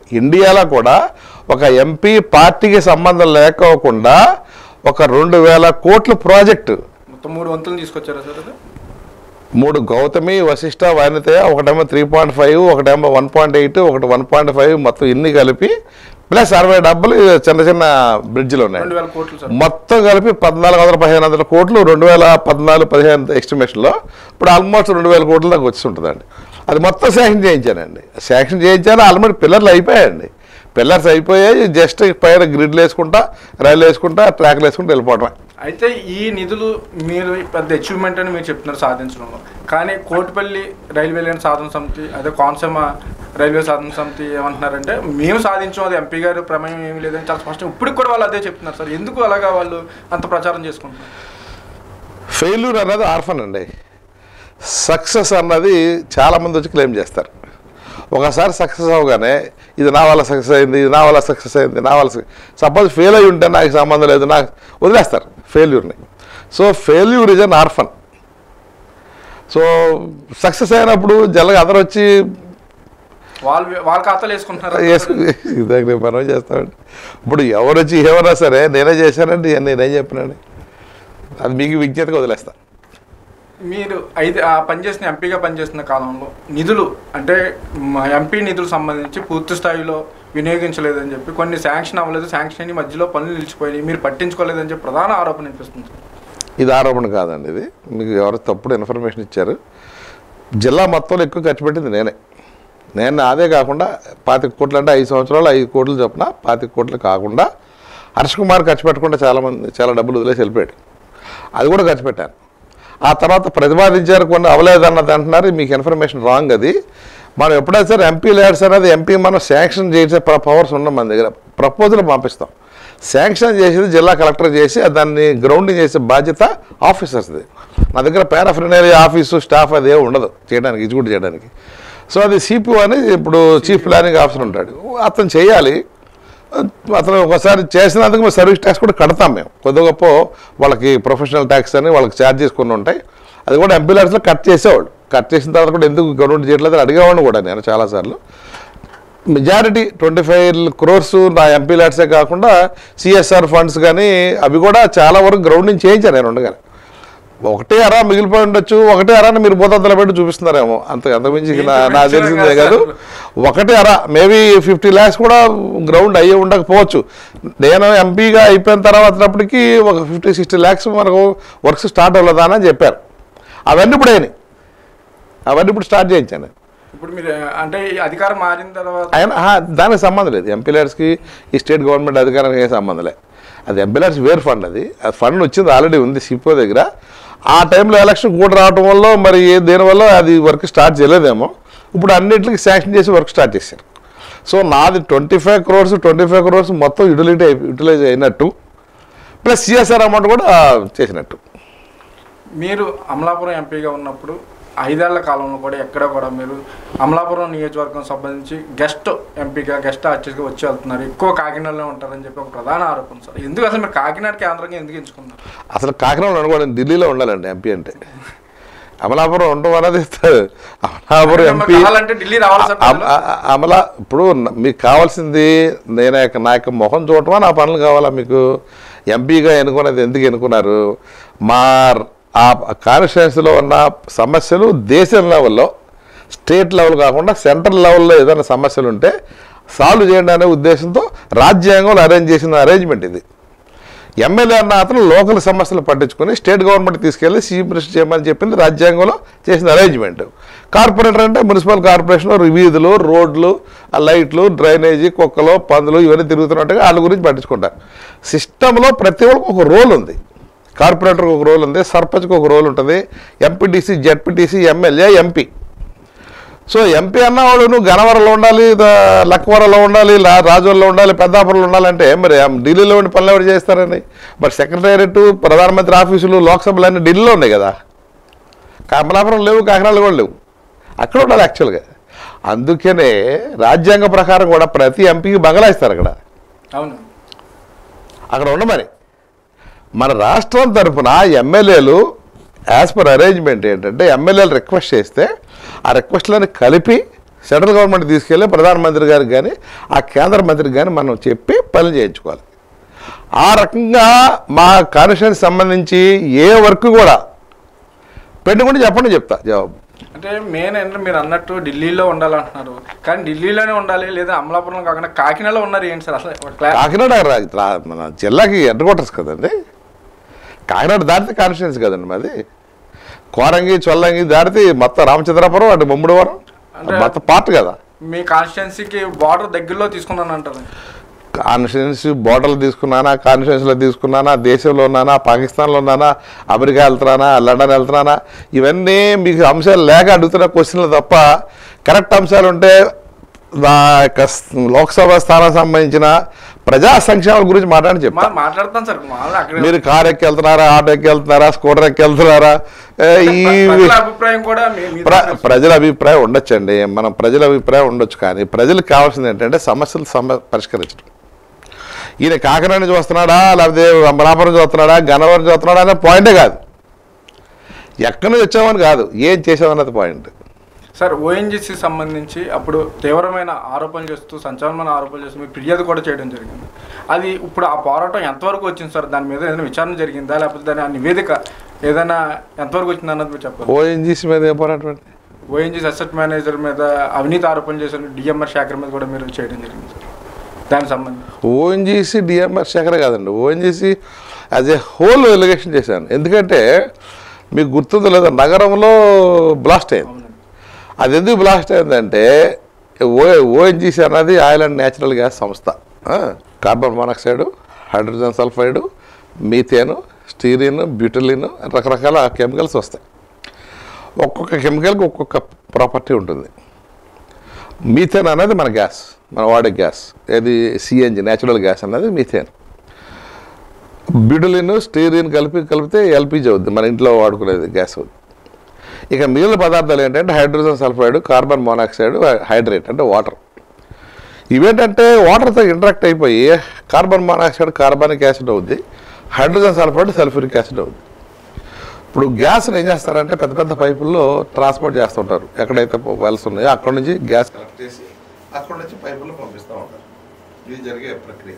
ఇండియాలో కూడా ఒక ఎంపీ పార్టీకి సంబంధం లేకోకుండా ఒక రెండు వేల కోట్ల ప్రాజెక్టు మొత్తం మూడు వంతులు తీసుకొచ్చారా సార్ అది మూడు గౌతమి వశిష్ట వానితే ఒకటేమో త్రీ పాయింట్ ఫైవ్ ఒకటేమో వన్ పాయింట్ ఎయిట్ ఒకటి వన్ పాయింట్ ఫైవ్ మొత్తం ఇన్ని కలిపి ప్లస్ అరవై డబ్బులు చిన్న చిన్న బ్రిడ్జ్లు ఉన్నాయి రెండు వేల కోట్లు సార్ మొత్తం కలిపి పద్నాలుగు వందల పదిహేను వందల కోట్లు రెండు వేల పద్నాలుగు పదిహేను ఎస్టిమేషన్లో ఇప్పుడు ఆల్మోస్ట్ రెండు వేల కోట్ల దాకా వచ్చి ఉంటుందండి అది మొత్తం శాంక్షన్ చేయించానండి శాంక్షన్ చేయించాను ఆల్రెడీ పిల్లర్లు అయిపోయాయండి పిల్లర్స్ అయిపోయాయి జస్ట్ పైన గ్రిడ్లు వేసుకుంటా రైలు వేసుకుంటా ట్రాక్లు వేసుకుంటూ వెళ్ళిపోవడమే అయితే ఈ నిధులు మీరు పెద్ద అచీవ్మెంట్ అని మీరు చెప్తున్నారు సాధించడంలో కానీ కోటిపల్లి రైల్వే లైన్ సాధన సమితి అదే కోనసీమ రైల్వే సాధన సమితి ఏమంటున్నారంటే మేము సాధించాం అది ఎంపీ గారు ప్రమేయం ఏమీ లేదని చాలా స్పష్టం ఇప్పటికి కూడా వాళ్ళు అదే చెప్తున్నారు సార్ ఎందుకు అలాగా వాళ్ళు అంత ప్రచారం చేసుకుంటున్నారు ఫెయిల్యూర్ అన్నది ఆర్ఫన్ అండి సక్సెస్ అన్నది చాలామంది వచ్చి క్లెయిమ్ చేస్తారు ఒకసారి సక్సెస్ అవగానే ఇది నా వల్ల సక్సెస్ అయింది ఇది నా వల్ల సక్సెస్ అయింది నా వల్ల సపోజ్ ఫెయిల్ అయి ఉంటే నాకు సంబంధం లేదు నాకు వదిలేస్తారు ఫెయిల్యూర్ని so failure is an orphan so success అయినప్పుడు జల్లగా అందరూ వచ్చి వాళ్ళు వాళ్ళ ఖాతాలు వేసుకుంటున్నారు వేసుకుని ఇదాక మనం చేస్తామండి ఇప్పుడు ఎవరు వచ్చి ఏమన్నా సరే నేనే చేశానండి నేనేం చెప్పినాను అది మీకు విజ్ఞతగా వదిలేస్తా మీరు ఐదు ఆ పనిచేసిన ఎంపీగా పనిచేస్తున్న కాలంలో నిధులు అంటే మా ఎంపీ నిధులు సంబంధించి పూర్తి స్థాయిలో వినియోగించలేదని చెప్పి కొన్ని శాంక్షన్ అవ్వలేదు శాంక్షన్ అయ్యి మధ్యలో పనులు నిలిచిపోయినాయి మీరు పట్టించుకోలేదని చెప్పి ప్రధాన ఆరోపణ అనిపిస్తుంది ఇది ఆరోపణ కాదండి ఇది మీకు ఎవరు తప్పుడు ఇన్ఫర్మేషన్ ఇచ్చారు జిల్లా మొత్తంలో ఎక్కువ ఖర్చు పెట్టింది నేనే నేను అదే కాకుండా పాతిక కోట్లు అంటే ఐదు సంవత్సరాలు ఐదు కోట్లు చొప్పున పాతిక కోట్లు కాకుండా హర్ష్ కుమార్ ఖర్చు పెట్టకుండా చాలామంది చాలా డబ్బులు వదిలేసి వెళ్ళిపోయాడు అది కూడా ఖర్చు పెట్టాను ఆ తర్వాత ప్రతిపాదించారు కొన్ని అవ్వలేదన్నది అంటున్నారు మీకు ఇన్ఫర్మేషన్ రాంగ్ అది మనం ఎప్పుడైతే సరే ఎంపీ ల్యాడ్స్ అనేది ఎంపీ మనం శాంక్షన్ చేసే పవర్స్ ఉన్నాం మన దగ్గర ప్రపోజల్ పంపిస్తాం శాంక్షన్ చేసేది జిల్లా కలెక్టర్ చేసి దాన్ని గ్రౌండింగ్ చేసే బాధ్యత ఆఫీసర్స్ది నా దగ్గర పారాఫ్రినరీ ఆఫీసు స్టాఫ్ అదే ఉండదు చేయడానికి ఎగ్జిక్యూట్ చేయడానికి సో అది సిపిఓ అని ఇప్పుడు చీఫ్ ప్లానింగ్ ఆఫీసర్ ఉంటాడు అతను చేయాలి అతను ఒకసారి చేసినందుకు మేము సర్వీస్ ట్యాక్స్ కూడా కడతాం మేము కొద్ది గొప్ప వాళ్ళకి ప్రొఫెషనల్ ట్యాక్స్ అని వాళ్ళకి ఛార్జెస్ కొన్ని ఉంటాయి అది కూడా ఎంపీ ల్యాడ్స్లో కట్ చేసేవాడు కట్ చేసిన తర్వాత కూడా ఎందుకు గవర్నమెంట్ చేయట్లేదు అని అడిగేవాడిని కూడా నేను చాలాసార్లు మెజారిటీ ట్వంటీ ఫైవ్ క్రోర్స్ నా ఎంపీ ల్యాడ్సే కాకుండా సిఎస్ఆర్ ఫండ్స్ కానీ అవి కూడా చాలా వరకు గ్రౌండింగ్ చేయించాను నేను ఉండగానే ఒకటే అరా మిగిలిపోయి ఉండొచ్చు ఒకటే అరా అని మీరు భూతద్దలు పెట్టి చూపిస్తున్నారేమో అంత అంతకుమించి నా నాకు తెలిసిందే కాదు ఒకటే అరా మేబీ ఫిఫ్టీ ల్యాక్స్ కూడా గ్రౌండ్ అయ్యి ఉండకపోవచ్చు నేను ఎంపీగా అయిపోయిన తర్వాతప్పటికి ఒక ఫిఫ్టీ సిక్స్టీ ల్యాక్స్ మనకు వర్క్స్ స్టార్ట్ అవ్వలేదా అని చెప్పారు అవన్నీ ఇప్పుడు అయినాయి అవన్నీ ఇప్పుడు స్టార్ట్ చేయించాను ఇప్పుడు మీరు అంటే ఈ అధికారం మారిన తర్వాత ఆయన ఆహా, దానికి సంబంధం లేదు ఎంపీ ల్యాడ్స్కి ఈ స్టేట్ గవర్నమెంట్ అధికారానికి ఏం సంబంధం లేదు అది ఎంపీ ల్యాడ్స్ వేరు ఫండ్ అది ఆ ఫండ్ వచ్చింది ఆల్రెడీ ఉంది సిపో దగ్గర ఆ టైంలో ఎలక్షన్ కూడా రావడం వల్ల మరి ఏ దేనివల్ల అది వర్క్ స్టార్ట్ చేయలేదేమో ఇప్పుడు అన్నింటికి శాంక్షన్ చేసి వర్క్ స్టార్ట్ చేశారు సో నాది twenty five crores twenty five crores మొత్తం యూటిలిటీ యూటిలైజ్ అయినట్టు ప్లస్ సిఎస్ఆర్ అమౌంట్ కూడా చేసినట్టు మీరు అమలాపురం ఎంపీగా ఉన్నప్పుడు ఐదేళ్ల కాలంలో కూడా ఎక్కడ కూడా మీరు అమలాపురం నియోజకవర్గం సంబంధించి గెస్ట్ ఎంపీగా గెస్ట్ ఆర్టిస్ట్గా వచ్చి వెళ్తున్నారు ఎక్కువ కాకినాడలో ఉంటారని చెప్పి ఒక ప్రధాన ఆరోపణ సార్ ఎందుకు అసలు మీరు కాకినాడ కేంద్రంగా ఎందుకు ఎంచుకున్నారు అసలు కాకినాడలో ఉండకూడదు ఢిల్లీలో ఉండాలండి ఎంపీ అంటే అమలాపురం ఉండడం అనేది అమలాపురం మిమ్మల్ని ఎంపీ కావాలంటే ఢిల్లీ రావాలి సార్ అమ- అ- అమలా ఇప్పుడు న- మీకు కావాల్సింది నేను యొక్క నా యొక్క మొహం చూడటమా నా పనులు కావాలా మీకు ఎంపీగా ఎన్నుకున్నది ఎందుకు ఎన్నుకున్నారు మా ఆ కాన్స్టిట్యున్సీలో ఉన్న సమస్యలు దేశం లెవెల్లో స్టేట్ లెవెల్ కాకుండా సెంట్రల్ లెవెల్లో ఏదైనా సమస్యలు ఉంటే సాల్వ్ చేయండి అనే ఉద్దేశంతో రాజ్యాంగంలో అరేంజ్ చేసిన అరేంజ్మెంట్ ఇది ఎమ్మెల్యే అన్న అతను లోకల్ సమస్యలు పట్టించుకొని స్టేట్ గవర్నమెంట్ తీసుకెళ్లి చీఫ్ మినిస్టర్ చేయమని చెప్పింది రాజ్యాంగంలో చేసిన అరేంజ్మెంట్ కార్పొరేటర్ అంటే మున్సిపల్ కార్పొరేషన్ వీధులు రోడ్లు ఆ లైట్లు డ్రైనేజీ కుక్కలు పందులు ఇవన్నీ తిరుగుతున్నట్టుగా వాళ్ళ గురించి పట్టించుకుంటారు సిస్టంలో ప్రతి ఒక్కరికి ఒక రోల్ ఉంది కార్పొరేటర్కి ఒక రోల్ ఉంది సర్పంచ్కి ఒక రోల్ ఉంటుంది MPTC ZPTC MLA MP so MP అన్నవాడు నువ్వు గనవరంలో ఉండాలి ద- లక్వరంలో ఉండాలి లా- రాజోల్లో ఉండాలి పెద్దాపురంలో ఉండాలంటే మరి ఆ ఢిల్లీలో ఉండి పనులు ఎవరు చేస్తారని మరి సెక్రటేరియట్ ప్రధానమంత్రి ఆఫీసులు లోక్సభలు అన్నీ ఢిల్లీలో ఉన్నాయి కదా కమలాపురం లేవు కాకినాడలో కూడా లేవు అక్కడ ఉండాలి యాక్చువల్గా అందుకనే రాజ్యాంగ ప్రకారం కూడా ప్రతి ఎంపీకి బంగళా ఇస్తారు అక్కడ అవును అక్కడ ఉండమని మన రాష్ట్రం తరఫున ఎమ్మెల్యేలు యాజ్ పర్ అరేంజ్మెంట్ ఏంటంటే ఎమ్మెల్యేలు రిక్వెస్ట్ చేస్తే ఆ రిక్వెస్ట్లను కలిపి సెంట్రల్ గవర్నమెంట్ తీసుకెళ్ళి ప్రధానమంత్రి గారికి కానీ ఆ కేంద్ర మంత్రికి కానీ మనం చెప్పి పనులు చేయించుకోవాలి ఆ రకంగా మా కాన్స్టిట్యూన్సీ సంబంధించి ఏ వర్క్ కూడా పెట్టుకుంటే చెప్పండి చెప్తా జవాబు అంటే మెయిన్ ఏంటంటే మీరు అన్నట్టు ఢిల్లీలో ఉండాలంటున్నారు కానీ ఢిల్లీలోనే ఉండాలి లేదా అమలాపురంలో కాకుండా కాకినాడలో ఉన్నారు ఏంటి సార్ అసలు ఒక క్లా- కాకినాడ రా- రా- మన జిల్లాకి హెడ్ క్వార్టర్స్ కదండి కాకినాడ దాటితే కాన్స్టిట్యున్సీ కదండి మాది కోరంగి చొల్లంగి దాటితే మొత్తం రామచంద్రాపురం అటు ముమ్మడివరం అంటే- మొత్తం పార్ట్ కదా మీ కాన్స్టిట్యున్సీకి బార్డర్ దగ్గరలో తీసుకున్నాను అంటారు కాన్స్టిట్యున్సీ బోర్డర్లు తీసుకున్నానా కాన్స్టిట్యున్సీలో తీసుకున్నానా దేశంలో ఉన్నానా పాకిస్తాన్లో ఉన్నానా అమెరికా వెళ్తున్నానా లండన్ వెళ్తున్నానా ఇవన్నీ మీకు అంశాలు లేక అడుగుతున్న క్వశ్చన్లు తప్ప కరెక్ట్ అంశాలు ఉంటే నా యొక్క లోక్సభ స్థానం సంబంధించిన ప్రజా సంక్షేమాల గురించి మాట్లాడి చెప్తా మా మాట్లాడతాను సార్ మామూలుగా అక్కడ మీరు కార్ ఎక్కి వెళ్తున్నారా ఆటో ఎక్కి వెళ్తున్నారా స్కూటర్ ఎక్కి వెళ్తున్నారా ఏ, ఈ ప్రజల అభిప్రాయం కూడా మీ- మీ ప్ర ప్రజల అభిప్రాయం ఉండొచ్చండి మనం ప్రజల అభిప్రాయం ఉండొచ్చు కానీ ప్రజలకు కావాల్సింది ఏంటంటే సమస్యలు సమ పరిష్కరించడం ఈయన కాకినాడ నుంచి వస్తున్నాడా లేకపోతే అమలాపురం నుంచి వస్తున్నాడా గన్నవరం నుంచి వస్తున్నాడా అనే పాయింటే కాదు ఎక్కడి నుంచి వచ్చామని కాదు ఏం చేసామన్నది పాయింట్ సార్ ఓఎన్జీసీ సంబంధించి అప్పుడు తీవ్రమైన ఆరోపణలు చేస్తూ సంచలనమైన ఆరోపణలు చేస్తూ మీరు ఫిర్యాదు కూడా చేయడం జరిగింది అది ఇప్పుడు ఆ పోరాటం ఎంతవరకు వచ్చింది సార్ దాని మీద ఏదైనా విచారణ జరిగిందా లేకపోతే దాని ఆ నివేదిక ఏదైనా ఎంతవరకు వచ్చింది అన్నది మీరు చెప్పాలి ఓఎన్జీసీ మీద ఏం పోరాటం అండి ఓఎన్జీసీ అసెట్ మేనేజర్ మీద అవినీతి ఆరోపణలు చేసిన డిఎంఆర్ శాఖర్ మీద కూడా మీరు చేయడం జరిగింది సార్ దానికి సంబంధించి ఓఎన్జీసీ డిఎంఆర్ శేఖర్ కాదండి ONGC as a whole allegation చేశాను ఎందుకంటే మీకు గుర్తుందో లేదో నగరంలో బ్లాస్ట్ అయింది అవునండి అది ఎందుకు బ్లాస్ట్ అయిందంటే ఓ ఓఎన్జీసీ అన్నది ఆయిల్ అండ్ న్యాచురల్ గ్యాస్ సంస్థ ఆ, carbon monoxide hydrogen sulphide methane styrene butylene రకరకాల కెమికల్స్ వస్తాయి ఒక్కొక్క కెమికల్కి ఒక్కొక్క ప్రాపర్టీ ఉంటుంది మీథేన్ అనేది మన గ్యాస్ మన వాడే గ్యాస్ ఏది సిఎన్జి న్యాచురల్ గ్యాస్ అనేది మీథేన్ బ్యూటలిన్ స్టీరిన్ కలిపి కలిపితే ఎల్పిజి అవుద్ది మన ఇంట్లో వాడుకునేది గ్యాస్ అవుద్ది ఇక మిగిలిన పదార్థాలు ఏంటంటే hydrogen sulphide carbon monoxide hydrate అంటే వాటర్ ఇవేంటంటే వాటర్తో ఇంటరాక్ట్ అయిపోయి కార్బన్ మోనాక్సైడ్ కార్బనిక్ యాసిడ్ అవుద్ది హైడ్రోజన్ సల్ఫైడ్ సల్ఫ్యూరిక్ యాసిడ్ అవుద్ది ఇప్పుడు గ్యాస్ని ఏం చేస్తారంటే పెద్ద పెద్ద పైపుల్లో ట్రాన్స్పోర్ట్ చేస్తుంటారు ఎక్కడైతే వెల్స్ ఉన్నాయో అక్కడ నుంచి గ్యాస్ కలెక్ట్ చేసి అక్కడ నుంచి పైపుల్లో పంపిస్తూ ఉంటారు ఇది జరిగే ప్రక్రియ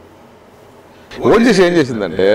ఓజీసీ ఏం చేసిందంటే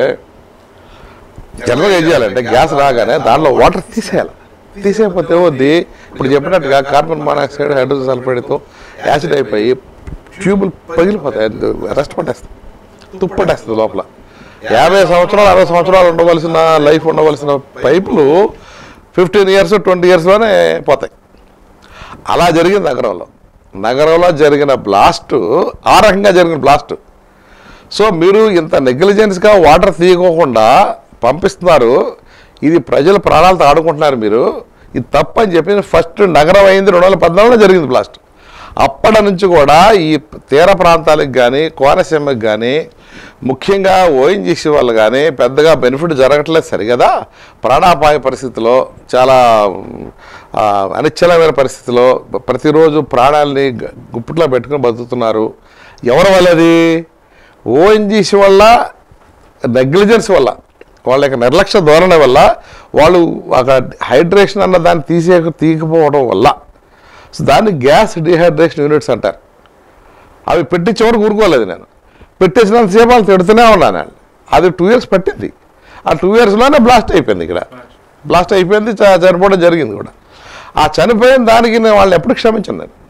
జనరల్గా ఏం చేయాలంటే గ్యాస్ రాగానే దాంట్లో వాటర్ తీసేయాలి తీసేయకపోతే వద్ది ఇప్పుడు చెప్పినట్టుగా కార్బన్ మోనాక్సైడ్ హైడ్రోజన్ సల్ఫైడ్తో యాసిడ్ అయిపోయి ట్యూబులు పగిలిపోతాయి రెస్ట్ పట్టేస్తాయి తుప్పట్టేస్తుంది లోపల యాభై సంవత్సరాలు అరవై సంవత్సరాలు ఉండవలసిన లైఫ్ ఉండవలసిన పైపులు ఫిఫ్టీన్ ఇయర్స్ ట్వంటీ ఇయర్స్లోనే పోతాయి అలా జరిగింది నగరంలో నగరంలో జరిగిన బ్లాస్ట్ ఆ రకంగా జరిగిన బ్లాస్ట్ సో మీరు ఇంత నెగ్లిజెన్స్గా వాటర్ తీయకోకుండా పంపిస్తున్నారు ఇది ప్రజల ప్రాణాలతో ఆడుకుంటున్నారు మీరు ఇది తప్పని చెప్పి ఫస్ట్ నగరం అయింది రెండు వేల పద్నాలుగులో జరిగింది బ్లాస్ట్ అప్పటి నుంచి కూడా ఈ తీర ప్రాంతాలకు కానీ కోనసీమకి కానీ ముఖ్యంగా ఓఎన్జీసీ వాళ్ళు కానీ పెద్దగా బెనిఫిట్ జరగట్లేదు సరిగదా ప్రాణాపాయ పరిస్థితిలో చాలా ఆ, అనిశ్చలమైన పరిస్థితిలో ప్రతిరోజు ప్రాణాలని గ- గుప్పిట్లో పెట్టుకుని బతుకుతున్నారు ఎవరి వల్లది ఓఎన్జీసీ వల్ల నెగ్లిజెన్స్ వల్ల వాళ్ళ యొక్క నిర్లక్ష్య ధోరణి వల్ల వాళ్ళు ఒక హైడ్రేషన్ అన్న దాన్ని తీసే తీయకపోవడం వల్ల సో దాన్ని గ్యాస్ డిహైడ్రేషన్ యూనిట్స్ అంటారు అవి పెట్టించే వరకు ఊరుకోలేదు నేను పెట్టేసినంత సేపు వాళ్ళు తిడుతూనే ఉన్నాను నేను. అది టూ ఇయర్స్ పట్టింది ఆ టూ ఇయర్స్లోనే బ్లాస్ట్ అయిపోయింది ఇక్కడ బ్లాస్ట్ అయిపోయింది చ- చనిపోవడం జరిగింది కూడా ఆ చనిపోయిన దానికి నేను వాళ్ళని ఎప్పుడు క్షమించను నేను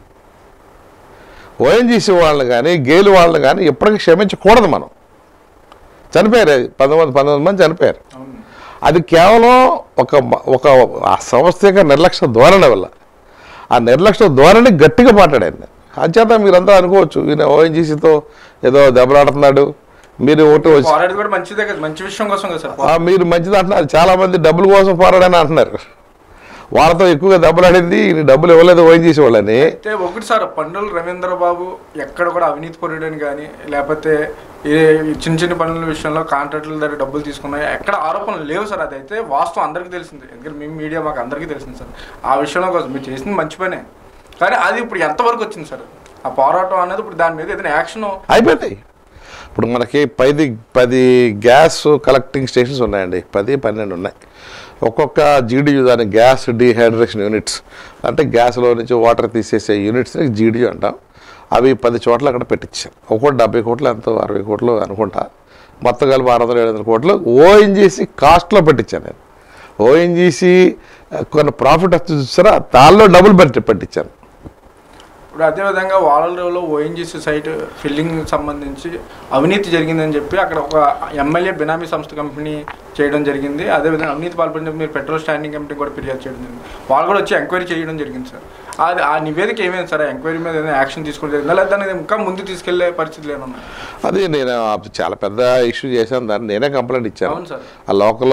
ఓఎన్జీసీ వాళ్ళని కానీ గేలు వాళ్ళని కానీ ఎప్పటికీ క్షమించకూడదు మనం చనిపోయారు అది. పంతొమ్మిది పంతొమ్మిది మంది చనిపోయారు అవును అది కేవలం ఒక మ- ఒక ఆ సంస్థ యొక్క నిర్లక్ష్య ధోరణి వల్ల ఆ నిర్లక్ష్య ధోరణి గట్టిగా మాట్లాడాను అంచేత మీరంతా అనుకోవచ్చు ఈయన ఓఎన్జీసీతో ఏదో దెబ్బలాడుతున్నాడు మీరు ఒకటి వచ్చి పోరాడేది కూడా మంచిదే కదా మంచి విషయం కోసం కదా సార్ ఆ, మీరు మంచిది అంటున్నారు చాలా మంది డబ్బుల కోసం పోరాడని అంటున్నారు వాళ్ళతో ఎక్కువగా దెబ్బలాడింది ఈయన డబ్బులు ఇవ్వలేదు ఓఎన్జీసీ వాళ్ళని అయితే ఒకటి సార్ పండుల రవీంద్ర బాబు ఎక్కడ కూడా అవినీతి పరుడని కానీ లేకపోతే ఏ చిన్న చిన్న పనుల విషయంలో కాంట్రాక్టుల దగ్గర డబ్బులు తీసుకున్నాయి ఎక్కడ ఆరోపణలు లేవు సార్ అదైతే వాస్తవం అందరికీ తెలిసింది ఎందుకంటే మేము మీడియా మాకు అందరికీ తెలిసింది సార్ ఆ విషయంలో కోసం మీరు చేసింది మంచి పనే కానీ అది ఇప్పుడు ఎంతవరకు వచ్చింది సార్ ఆ పోరాటం అనేది ఇప్పుడు దాని మీద ఏదైనా యాక్షన్ అయిపోయింది ఇప్పుడు మనకి పది పది గ్యాస్ కలెక్టింగ్ స్టేషన్స్ ఉన్నాయండి పది పన్నెండు ఉన్నాయి ఒక్కొక్క జీడియు దాని గ్యాస్ డీహైడ్రేషన్ యూనిట్స్ అంటే గ్యాస్లో నుంచి వాటర్ తీసేసే యూనిట్స్ని జీడియు అంటాం అవి పది చోట్ల అక్కడ పెట్టించాం ఒక్కొక్కటి డెబ్బై కోట్లు ఎంతో అరవై కోట్లు అనుకుంటా మొత్తం కలిపి ఆరు వందల ఏడు వందల కోట్లు ఓఎన్జీసీ కాస్ట్లో పెట్టించాను నేను ఓఎన్జీసీ కొన్ని ప్రాఫిట్ వస్తుంది చూసారా దానిలో డబుల్ పెట్టి పెట్టించాను ఇప్పుడు అదేవిధంగా వాడలలో ఓఎన్జీసీ సైట్ ఫిల్లింగ్ సంబంధించి అవినీతి జరిగిందని చెప్పి అక్కడ ఒక ఎమ్మెల్యే బినామీ సంస్థ కంపెనీ చేయడం జరిగింది అదేవిధంగా అవినీతి పాల్పడిన మీరు పెట్రోల్ స్టాండింగ్ కమిటీ కూడా ఫిర్యాదు చేయడం జరిగింది వాళ్ళు కూడా వచ్చి ఎంక్వైరీ చేయడం జరిగింది సార్ అది ఆ నివేదిక ఏమైంది సార్ ఆ ఎంక్వైరీ మీద ఏదైనా యాక్షన్ తీసుకోవడం జరిగిందా లేదా దాన్ని ఇంకా ముందు తీసుకెళ్లే పరిస్థితులు ఏమన్నా అది నేను ఆ చాలా పెద్ద ఇష్యూ చేశాను దాన్ని నేనే కంప్లైంట్ ఇచ్చాను అవును సార్ ఆ లోకల్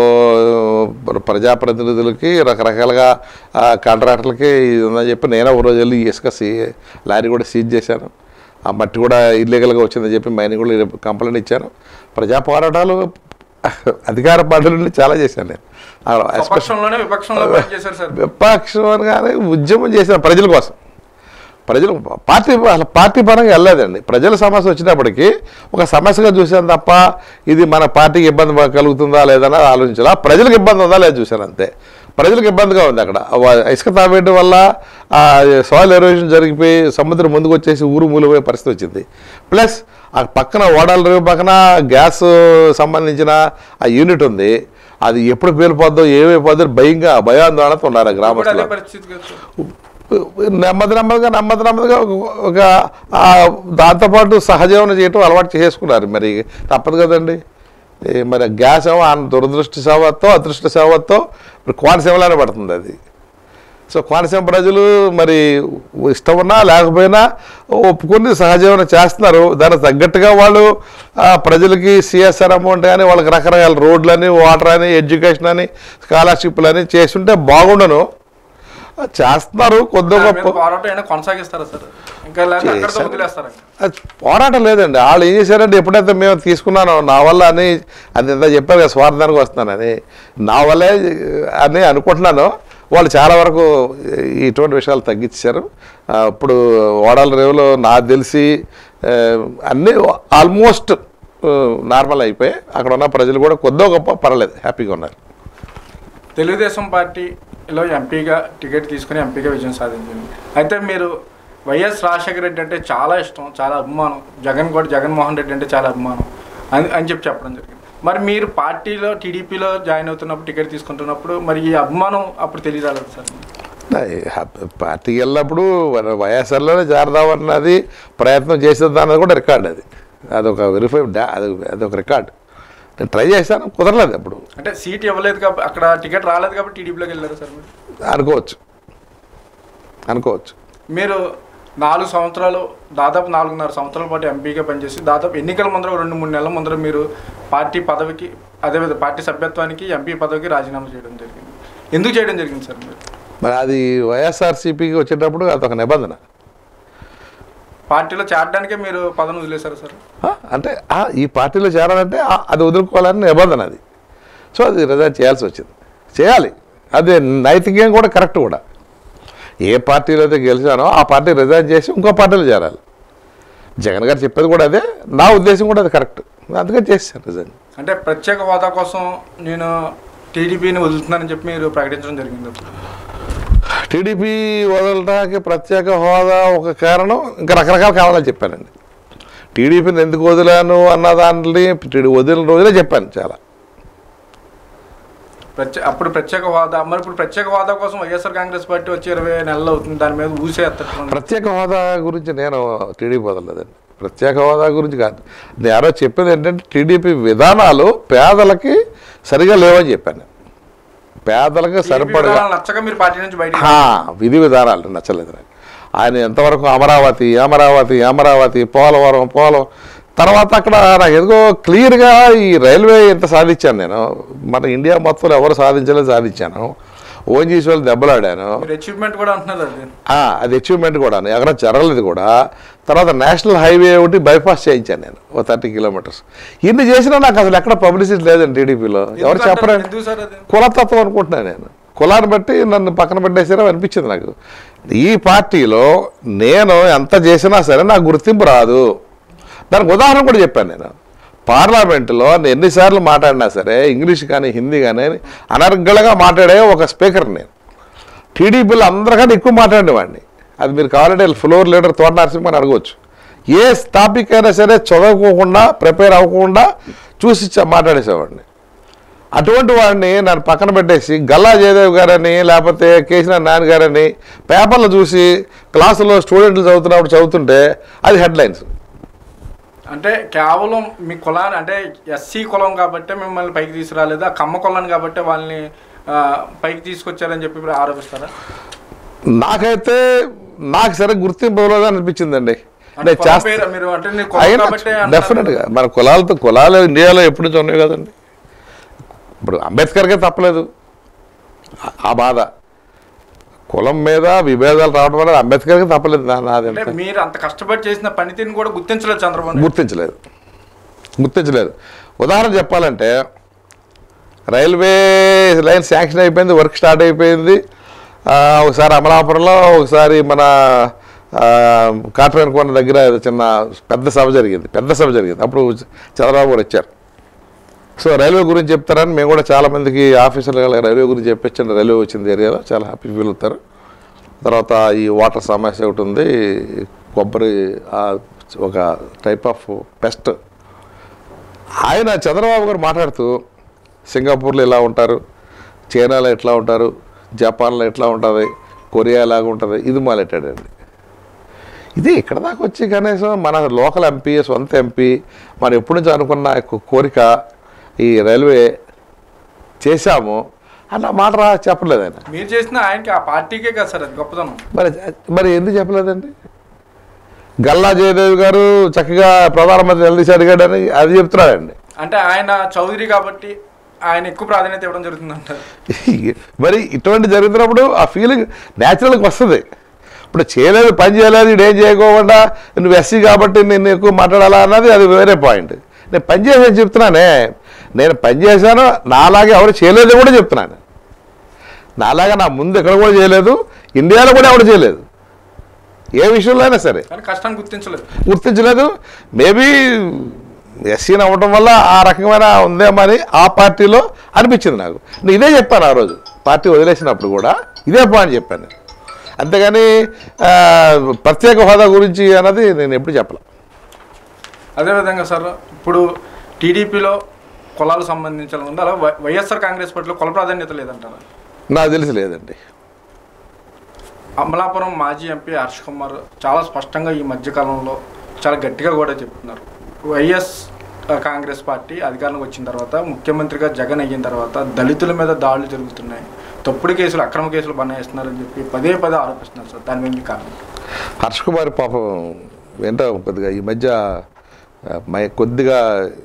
ప్రజాప్రతినిధులకి రకరకాలుగా ఆ, కాంట్రాక్టర్లకి ఇది ఉందని చెప్పి నేనే ఒక రోజు వెళ్ళి ఇసుక సీ లారీ కూడా సీజ్ చేశాను ఆ మట్టి కూడా ఇల్లీగల్గా వచ్చిందని చెప్పి మైనింగ్ కూడా కంప్లైంట్ ఇచ్చాను ప్రజా పోరాటాలు అధికార పార్టీల నుండి చాలా చేశాను నేను ఆ, ఎస్పెషల్ విపక్షంలోనే విపక్షంలో పనిచేశారు సార్ విపక్షం అనగానే ఉద్యమం చేసిన ప్రజల కోసం ప్రజలు పార్టీ అసలు పార్టీ పరంగా వెళ్ళలేదండి ప్రజల సమస్య వచ్చినప్పటికీ ఒక సమస్యగా చూశాను తప్ప ఇది మన పార్టీకి ఇబ్బంది కలుగుతుందా లేదన్నా ఆలోచించాలి ప్రజలకు ఇబ్బంది ఉందా లేదా చూశాను అంతే ప్రజలకు ఇబ్బందిగా ఉంది అక్కడ వ- ఇసుక తావేయడం వల్ల సాయిల్ ఎరోషన్ జరిగిపోయి సముద్రం ముందుకు వచ్చేసి ఊరు మూలిపోయే పరిస్థితి వచ్చింది ప్లస్ ఆ పక్కన ఓడాల రేవు పక్కన గ్యాస్ సంబంధించిన ఆ యూనిట్ ఉంది అది ఎప్పుడు పేలిపోద్దో ఏమైపోద్దో భయంగా భయాందోళనతో ఉన్నారు ఆ ఇప్పుడు అదే గ్రామస్తులు పరిస్థితి కదా సార్ నెమ్మది నెమ్మదిగా నెమ్మది నెమ్మదిగా ఒక- ఒక ఆ దాంతోపాటు సహజీవనం చేయటం అలవాటు చేసుకున్నారు మరి తప్పదు కదండి ఏ మరి గ్యాస్ ఏమో ఆ దురదృష్టి సేవతో అదృష్ట సేవతో ఇప్పుడు కోనసీమలోనే పడుతుంది అది సో కోనసీమ ప్రజలు మరి ఇష్టం ఉన్నా లేకపోయినా ఒప్పుకొని సహజీవనం చేస్తున్నారు దానికి తగ్గట్టుగా వాళ్ళు ఆ, ప్రజలకి సిఎస్ఆర్ అమౌంట్ కానీ వాళ్ళకి రకరకాల రోడ్లని వాటర్ అని ఎడ్యుకేషన్ అని స్కాలర్షిప్లు అని చేస్తుంటే బాగుండను చేస్తున్నారు కొద్ది దాని గొప్ప మీద పోరాటం అయినా కొనసాగిస్తారా సార్ ఇంకా లేకపోతే అక్కడితో చేశారు. వదిలేస్తారా అది పోరాటం లేదండి వాళ్ళు ఏం చేశారంటే ఎప్పుడైతే మేము తీసుకున్నానో నా వల్ల అని అది ఎంత చెప్పారు కదా స్వార్థానికి వస్తున్నానని నా వల్లే అని అనుకుంటున్నాను వాళ్ళు చాలా వరకు ఇటువంటి విషయాలు తగ్గించారు ఆ, ఇప్పుడు ఓడాల రేవులో నాకు తెలిసి ఆ, అన్నీ ఆల్మోస్ట్ నార్మల్ అయిపోయాయి అక్కడ ఉన్న ప్రజలు కూడా కొద్దో గొప్ప పర్లేదు హ్యాపీగా ఉన్నారు తెలుగుదేశం పార్టీలో ఎంపీగా టికెట్ తీసుకుని ఎంపీగా విజయం సాధించింది అయితే మీరు వైఎస్ రాజశేఖర రెడ్డి అంటే చాలా ఇష్టం చాలా అభిమానం జగన్ కూడా జగన్మోహన్ రెడ్డి అంటే చాలా అభిమానం అని అని చెప్పి చెప్పడం జరిగింది మరి మీరు పార్టీలో టీడీపీలో జాయిన్ అవుతున్నప్పుడు టికెట్ తీసుకుంటున్నప్పుడు మరి ఈ అభిమానం అప్పుడు తెలియరాలేదు సార్ పార్టీకి వెళ్ళినప్పుడు మన వైఎస్ఆర్లోనే చేరదామన్నది ప్రయత్నం చేసేది అన్నది కూడా రికార్డ్ అది అదొక వెరిఫై అది అదొక రికార్డ్ నేను ట్రై చేశాను కుదరలేదు అప్పుడు అంటే సీట్ ఇవ్వలేదు కాబట్టి అక్కడ టికెట్ రాలేదు కాబట్టి టీడీపీలోకి వెళ్ళారు సార్ మీరు అనుకోవచ్చు అనుకోవచ్చు మీరు నాలుగు సంవత్సరాలు దాదాపు నాలుగున్నర సంవత్సరాల పాటు ఎంపీగా పనిచేసి దాదాపు ఎన్నికల ముందర రెండు మూడు నెలల ముందర మీరు పార్టీ పదవికి అదేవిధంగా పార్టీ సభ్యత్వానికి ఎంపీ పదవికి రాజీనామా చేయడం జరిగింది ఎందుకు చేయడం జరిగింది సార్ మీరు మరి అది వైఎస్ఆర్సీపీకి వచ్చేటప్పుడు అదొక నిబంధన పార్టీలో చేరడానికే మీరు పదవి వదిలేశారు సార్ ఆ, అంటే ఆ, ఈ పార్టీలో చేరాలంటే ఆ, అది వదులుకోవాలని నిబంధన అది సో అది రిజైన్ చేయాల్సి వచ్చింది చేయాలి అది నైతికంగా కూడా కరెక్ట్ కూడా ఏ పార్టీలో అయితే గెలిచానో ఆ పార్టీ రిజైన్ చేసి ఇంకో పార్టీలో చేరాలి జగన్ గారు చెప్పేది కూడా అదే నా ఉద్దేశం కూడా అది కరెక్ట్ అందుకని చేశాను రిజైన్ అంటే ప్రత్యేక హోదా కోసం నేను టీడీపీని వదులుతున్నానని చెప్పి మీరు ప్రకటించడం జరిగింది అప్పుడు. టీడీపీ వదలడానికి ప్రత్యేక హోదా ఒక కారణం ఇంకా రకరకాల కావాలని చెప్పానండి టీడీపీని ఎందుకు వదిలాను అన్న దాంట్లో టీడీ వదిలిన రోజులే చెప్పాను చాలా ప్రత్యే అప్పుడు ప్రత్యేక హోదా మరి ఇప్పుడు ప్రత్యేక హోదా కోసం వైఎస్ఆర్ కాంగ్రెస్ పార్టీ వచ్చి ఇరవై నెలలు అవుతుంది దాని మీద ఊసే ఎత్తట్లేదు ప్రత్యేక హోదా గురించి నేను టీడీపీ వదలలేదండి ప్రత్యేక హోదా గురించి కాదు నేను ఎవరో చెప్పేది ఏంటంటే టీడీపీ విధానాలు పేదలకి సరిగా లేవని చెప్పాను నేను. పేదలకు సరిపడగా విధానాలు నచ్చక మీరు పార్టీ నుంచి బయట ఆ, విధి విధానాలు నచ్చలేదు నాకు ఆయన ఎంతవరకు అమరావతి అమరావతి అమరావతి పోలవరం పోలవరం తర్వాత అక్కడ నాకు ఎందుకో క్లియర్గా ఈ రైల్వే ఎంత సాధించాను నేను మన ఇండియా మొత్తంలో ఎవరు సాధించలేదు సాధించాను ఓఎన్జీసీ వాళ్ళు దెబ్బలాడాను మీరు అచీవ్మెంట్ కూడా అంటున్నారు అది ఆ, అది అచీవ్మెంట్ కూడా ఎక్కడ జరగలేదు కూడా తర్వాత నేషనల్ హైవే ఒకటి బైపాస్ చేయించాను నేను ఓ థర్టీ కిలోమీటర్స్ ఇన్ని చేసినా నాకు అసలు ఎక్కడ పబ్లిసిటీ లేదండి టీడీపీలో ఎవరు ఎందుకు చెప్పరు అంటారు? ఎందుకు సార్ అది కులతత్వం అనుకుంటున్నాను నేను కులాన్ని బట్టి నన్ను పక్కన పెట్టేసారో అనిపించింది నాకు ఈ పార్టీలో నేను ఎంత చేసినా సరే నాకు గుర్తింపు రాదు దానికి ఉదాహరణ కూడా చెప్పాను నేను పార్లమెంటులో నేను ఎన్నిసార్లు మాట్లాడినా సరే ఇంగ్లీష్ కానీ హిందీ కానీ అనర్గళగా మాట్లాడే ఒక స్పీకర్ నేను టీడీపీలో అందరికన్నా ఎక్కువ మాట్లాడేవాడిని అది మీరు కావాలంటే ఫ్లోర్ లీడర్ తోట నరసింహని అడగవచ్చు ఏ టాపిక్ అయినా సరే చదవకోకుండా ప్రిపేర్ అవ్వకుండా చూసి చ- మాట్లాడేసేవాడిని అటువంటి వాడిని నన్ను పక్కన పెట్టేసి గల్లా జయదేవ్ గారని లేకపోతే కేసీఆర్ నాన్న గారని పేపర్లు చూసి క్లాసులో స్టూడెంట్లు చదువుతున్నప్పుడు చదువుతుంటే అది హెడ్లైన్స్ అంటే కేవలం మీ కులాన్ని అంటే ఎస్సీ కులం కాబట్టి మిమ్మల్ని పైకి తీసుకురాలేదు ఆ కమ్మ కులాన్ని కాబట్టి వాళ్ళని ఆ, పైకి తీసుకొచ్చారని చెప్పి మీరు ఆరోపిస్తారా నాకైతే నాకు సరే గుర్తింపు ఇవ్వలేదు అనిపించిందండి అంటే నేను కులం చేస్తా పేరు మీరు అంటే నీ కులం కాబట్టి అంటారు. డెఫినెట్గా మన కులాలతో కులాలు ఇండియాలో ఎప్పటి నుంచి ఉన్నాయి కదండి ఇప్పుడు అంబేద్కర్కే తప్పలేదు ఆ- ఆ బాధ కులం మీద విభేదాలు రావడం వల్ల అంబేద్కర్కి తప్పలేదు నా- నాది అంటే మీరు అంత కష్టపడి చేసిన పనితీరుని కూడా గుర్తించలేదు చంద్రబాబు నాయుడు. గుర్తించలేదు గుర్తించలేదు ఉదాహరణ చెప్పాలంటే రైల్వే లైన్ శాంక్షన్ అయిపోయింది వర్క్ స్టార్ట్ అయిపోయింది ఆ, ఒకసారి అమలాపురంలో ఒకసారి మన కాట్రేన్ కోన దగ్గర ఏదో చిన్న పెద్ద సభ జరిగింది పెద్ద సభ జరిగింది అప్పుడు చంద్రబాబు గారు వచ్చారు సో రైల్వే గురించి చెప్తారని మేము కూడా చాలా మందికి ఆఫీసర్లు వాళ్ళకి రైల్వే గురించి చెప్పించండి రైల్వే వచ్చింది ఏరియాలో చాలా హ్యాపీ ఫీల్ అవుతారు తర్వాత ఈ వాటర్ సమస్య ఒకటి ఉంది కొబ్బరి ఆ ఒక టైప్ ఆఫ్ పెస్ట్ ఆయన చంద్రబాబు గారు మాట్లాడుతూ సింగపూర్లో ఇలా ఉంటారు చైనాలో ఎట్లా ఉంటారు జపాన్లో ఎట్లా ఉంటుంది కొరియా ఎలాగ ఉంటుంది ఇది మొదలెట్టాడండి ఇది ఇక్కడ దాకా వచ్చి కనీసం మన లోకల్ ఎంపీ సొంత ఎంపీ మనం ఎప్పటి నుంచి అనుకున్న ఒక కోరిక ఈ రైల్వే చేశాము అన్న మాట రా చెప్పలేదు ఆయన మీరు చేసిన ఆయనకి ఆ పార్టీకే కదా సార్ అది గొప్పతనం మరి మరి ఎందుకు చెప్పలేదండి గల్లా జయదేవ్ గారు చక్కగా ప్రధానమంత్రి నిలదీసి అడిగాడని అది చెప్తున్నాడండి అంటే ఆయన చౌదరి కాబట్టి ఆయన ఎక్కువ ప్రాధాన్యత ఇవ్వడం జరుగుతుంది అంటారు మరి ఇటువంటి జరుగుతున్నప్పుడు ఆ ఫీలింగ్ న్యాచురల్గా వస్తుంది ఇప్పుడు చేయలేదు పని చేయలేదు ఇదేం చేయకోకుండా నువ్వు ఎస్సీ కాబట్టి నేను ఎక్కువ మాట్లాడాలా అన్నది అది వేరే పాయింట్ నేను పని చేసాను చెప్తున్నానే నేను పని చేశాను నాలాగే ఎవరు చేయలేదు కూడా చెప్తున్నాను నాలాగా నా ముందు ఎక్కడ కూడా చేయలేదు ఇండియాలో కూడా ఎవరు చేయలేదు ఏ విషయంలో అయినా సరే కానీ కష్టాన్ని గుర్తించలేదు గుర్తించలేదు మేబీ ఎస్సీని అవ్వటం వల్ల ఆ రకమైన ఉందేమో అని ఆ పార్టీలో అనిపించింది నాకు నేను ఇదే చెప్పాను ఆ రోజు పార్టీ వదిలేసినప్పుడు కూడా ఇదే పాయింట్ చెప్పాను నేను. అంతేగాని ఆ, ప్రత్యేక హోదా గురించి అన్నది నేను ఎప్పుడు చెప్పలే అదేవిధంగా సార్ ఇప్పుడు టీడీపీలో కులాలు సంబంధించిన ఉంది అలా వై- వైఎస్ఆర్ కాంగ్రెస్ పార్టీలో కుల ప్రాధాన్యత లేదంటారా నాకు తెలిసి లేదండి అమలాపురం మాజీ ఎంపీ హర్ష్ కుమార్ చాలా స్పష్టంగా ఈ మధ్యకాలంలో చాలా గట్టిగా కూడా చెప్తున్నారు వైఎస్ కాంగ్రెస్ పార్టీ అధికారంలోకి వచ్చిన తర్వాత ముఖ్యమంత్రిగా జగన్ అయిన తర్వాత దళితుల మీద దాడులు జరుగుతున్నాయి తప్పుడు కేసులు అక్రమ కేసులు బనాయిస్తున్నారని చెప్పి పదే పదే ఆరోపిస్తున్నారు సార్ దాని మీద కారణం హర్ష్ కుమార్ పాపం ఏంటో కొద్దిగా ఈ మధ్య ఆ, మై కొద్దిగా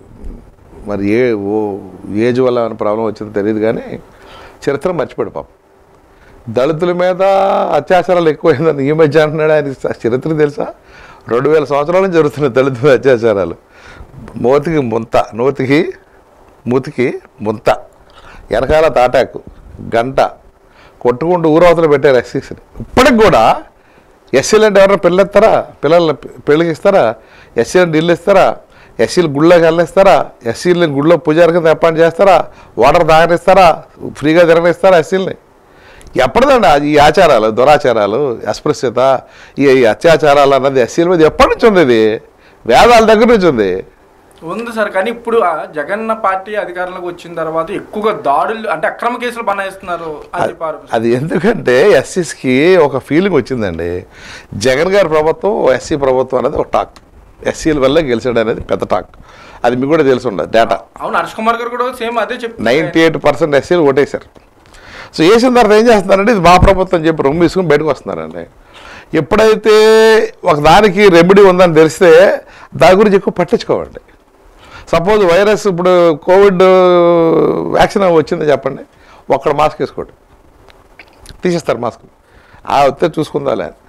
మరి ఏ ఓ ఏజ్ వల్ల ఏమైనా ప్రాబ్లం వచ్చిందో తెలియదు కానీ చరిత్ర మర్చిపోయాడు పాపం దళితుల మీద అత్యాచారాలు ఎక్కువైందని ఈ మధ్య అంటున్నాడు ఆయన చరిత్ర తెలుసా రెండు వేల సంవత్సరాల నుంచి జరుగుతున్నాయి దళితుల మీద అత్యాచారాలు మోతికి ముంత నోతికి మూతికి ముంత వెనకాల తాటాకు గంట కొట్టుకుంటూ ఊరవతలు పెట్టారు ఎస్సీస్ని ఇప్పటికి కూడా ఎస్సీలు అంటే ఎవరైనా పిల్లలు ఇస్తారా పిల్లల్ని పె- పెళ్ళికి ఇస్తారా ఎస్సీలను ఇల్లు ఇస్తారా ఎస్సీలు గుళ్ళోకి వెళ్ళిస్తారా ఎస్సీలని గుళ్ళో పూజారి కింద అపాయింట్ చేస్తారా వాటర్ తాగనిస్తారా ఫ్రీగా తిరగనిస్తారా ఎస్సీలని ఎప్పటిదండి ఆ- ఈ ఆచారాలు దురాచారాలు అస్పృశ్యత ఈ ఈ అత్యాచారాలు అన్నది ఎస్సీల మీద ఎప్పటి నుంచి ఉంది ఇది వేదాల దగ్గర నుంచి ఉంది ఉంది సార్ కానీ ఇప్పుడు ఆ జగన్ పార్టీ అధికారంలోకి వచ్చిన తర్వాత ఎక్కువగా దాడులు అంటే అక్రమ కేసులు బనాయిస్తున్నారు అని చెప్పి ఆరోపిస్తున్నారు అది ఎందుకంటే ఎస్సీస్కి ఒక ఫీలింగ్ వచ్చిందండి జగన్ గారి ప్రభుత్వం ఎస్సీ ప్రభుత్వం అనేది ఒక టాక్ ఎస్సీల వల్ల గెలిచాడు అనేది పెద్ద టాక్ అది మీకు కూడా తెలిసి ఉండదు డేటా అవును హర్ష్ కుమార్ గారు కూడా సేమ్ అదే చెప్తున్నారు నైంటీ ఎయిట్ పర్సెంట్ ఎస్సీలు ఓటేశారు సో వేసిన తర్వాత ఏం చేస్తున్నారంటే ఇది మా ప్రభుత్వం అని చెప్పి రొమ్ము తీసుకుని బయటకు వస్తున్నారండి ఎప్పుడైతే ఒక దానికి రెమెడీ ఉందని తెలిస్తే దాని గురించి ఎక్కువ పట్టించుకోవండి సపోజ్ వైరస్ ఇప్పుడు కోవిడ్ వ్యాక్సిన్ వచ్చింది చెప్పండి ఒక్కడ మాస్క్ వేసుకోండి తీసేస్తారు మాస్క్ ఆ వస్తే చూసుకుందాలే అని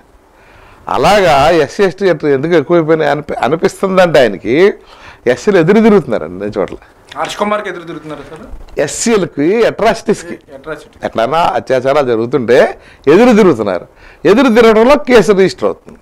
అలాగా ఎస్సీ ఎస్టీ ఎందుకు ఎక్కువైపోయినాయి అనిపి అనిపిస్తుందంటే ఆయనకి ఎస్సీలు ఎదురు తిరుగుతున్నారండి నేను చోట్ల హర్ష్ కుమార్కి ఎదురు తిరుగుతున్నారు సార్ ఎస్సీలకి అట్రాసిటీస్కి అట్రాసిటీ ఎట్లన్నా అత్యాచారాలు జరుగుతుంటే ఎదురు తిరుగుతున్నారు ఎదురు తిరగడంలో కేసు రిజిస్టర్ అవుతుంది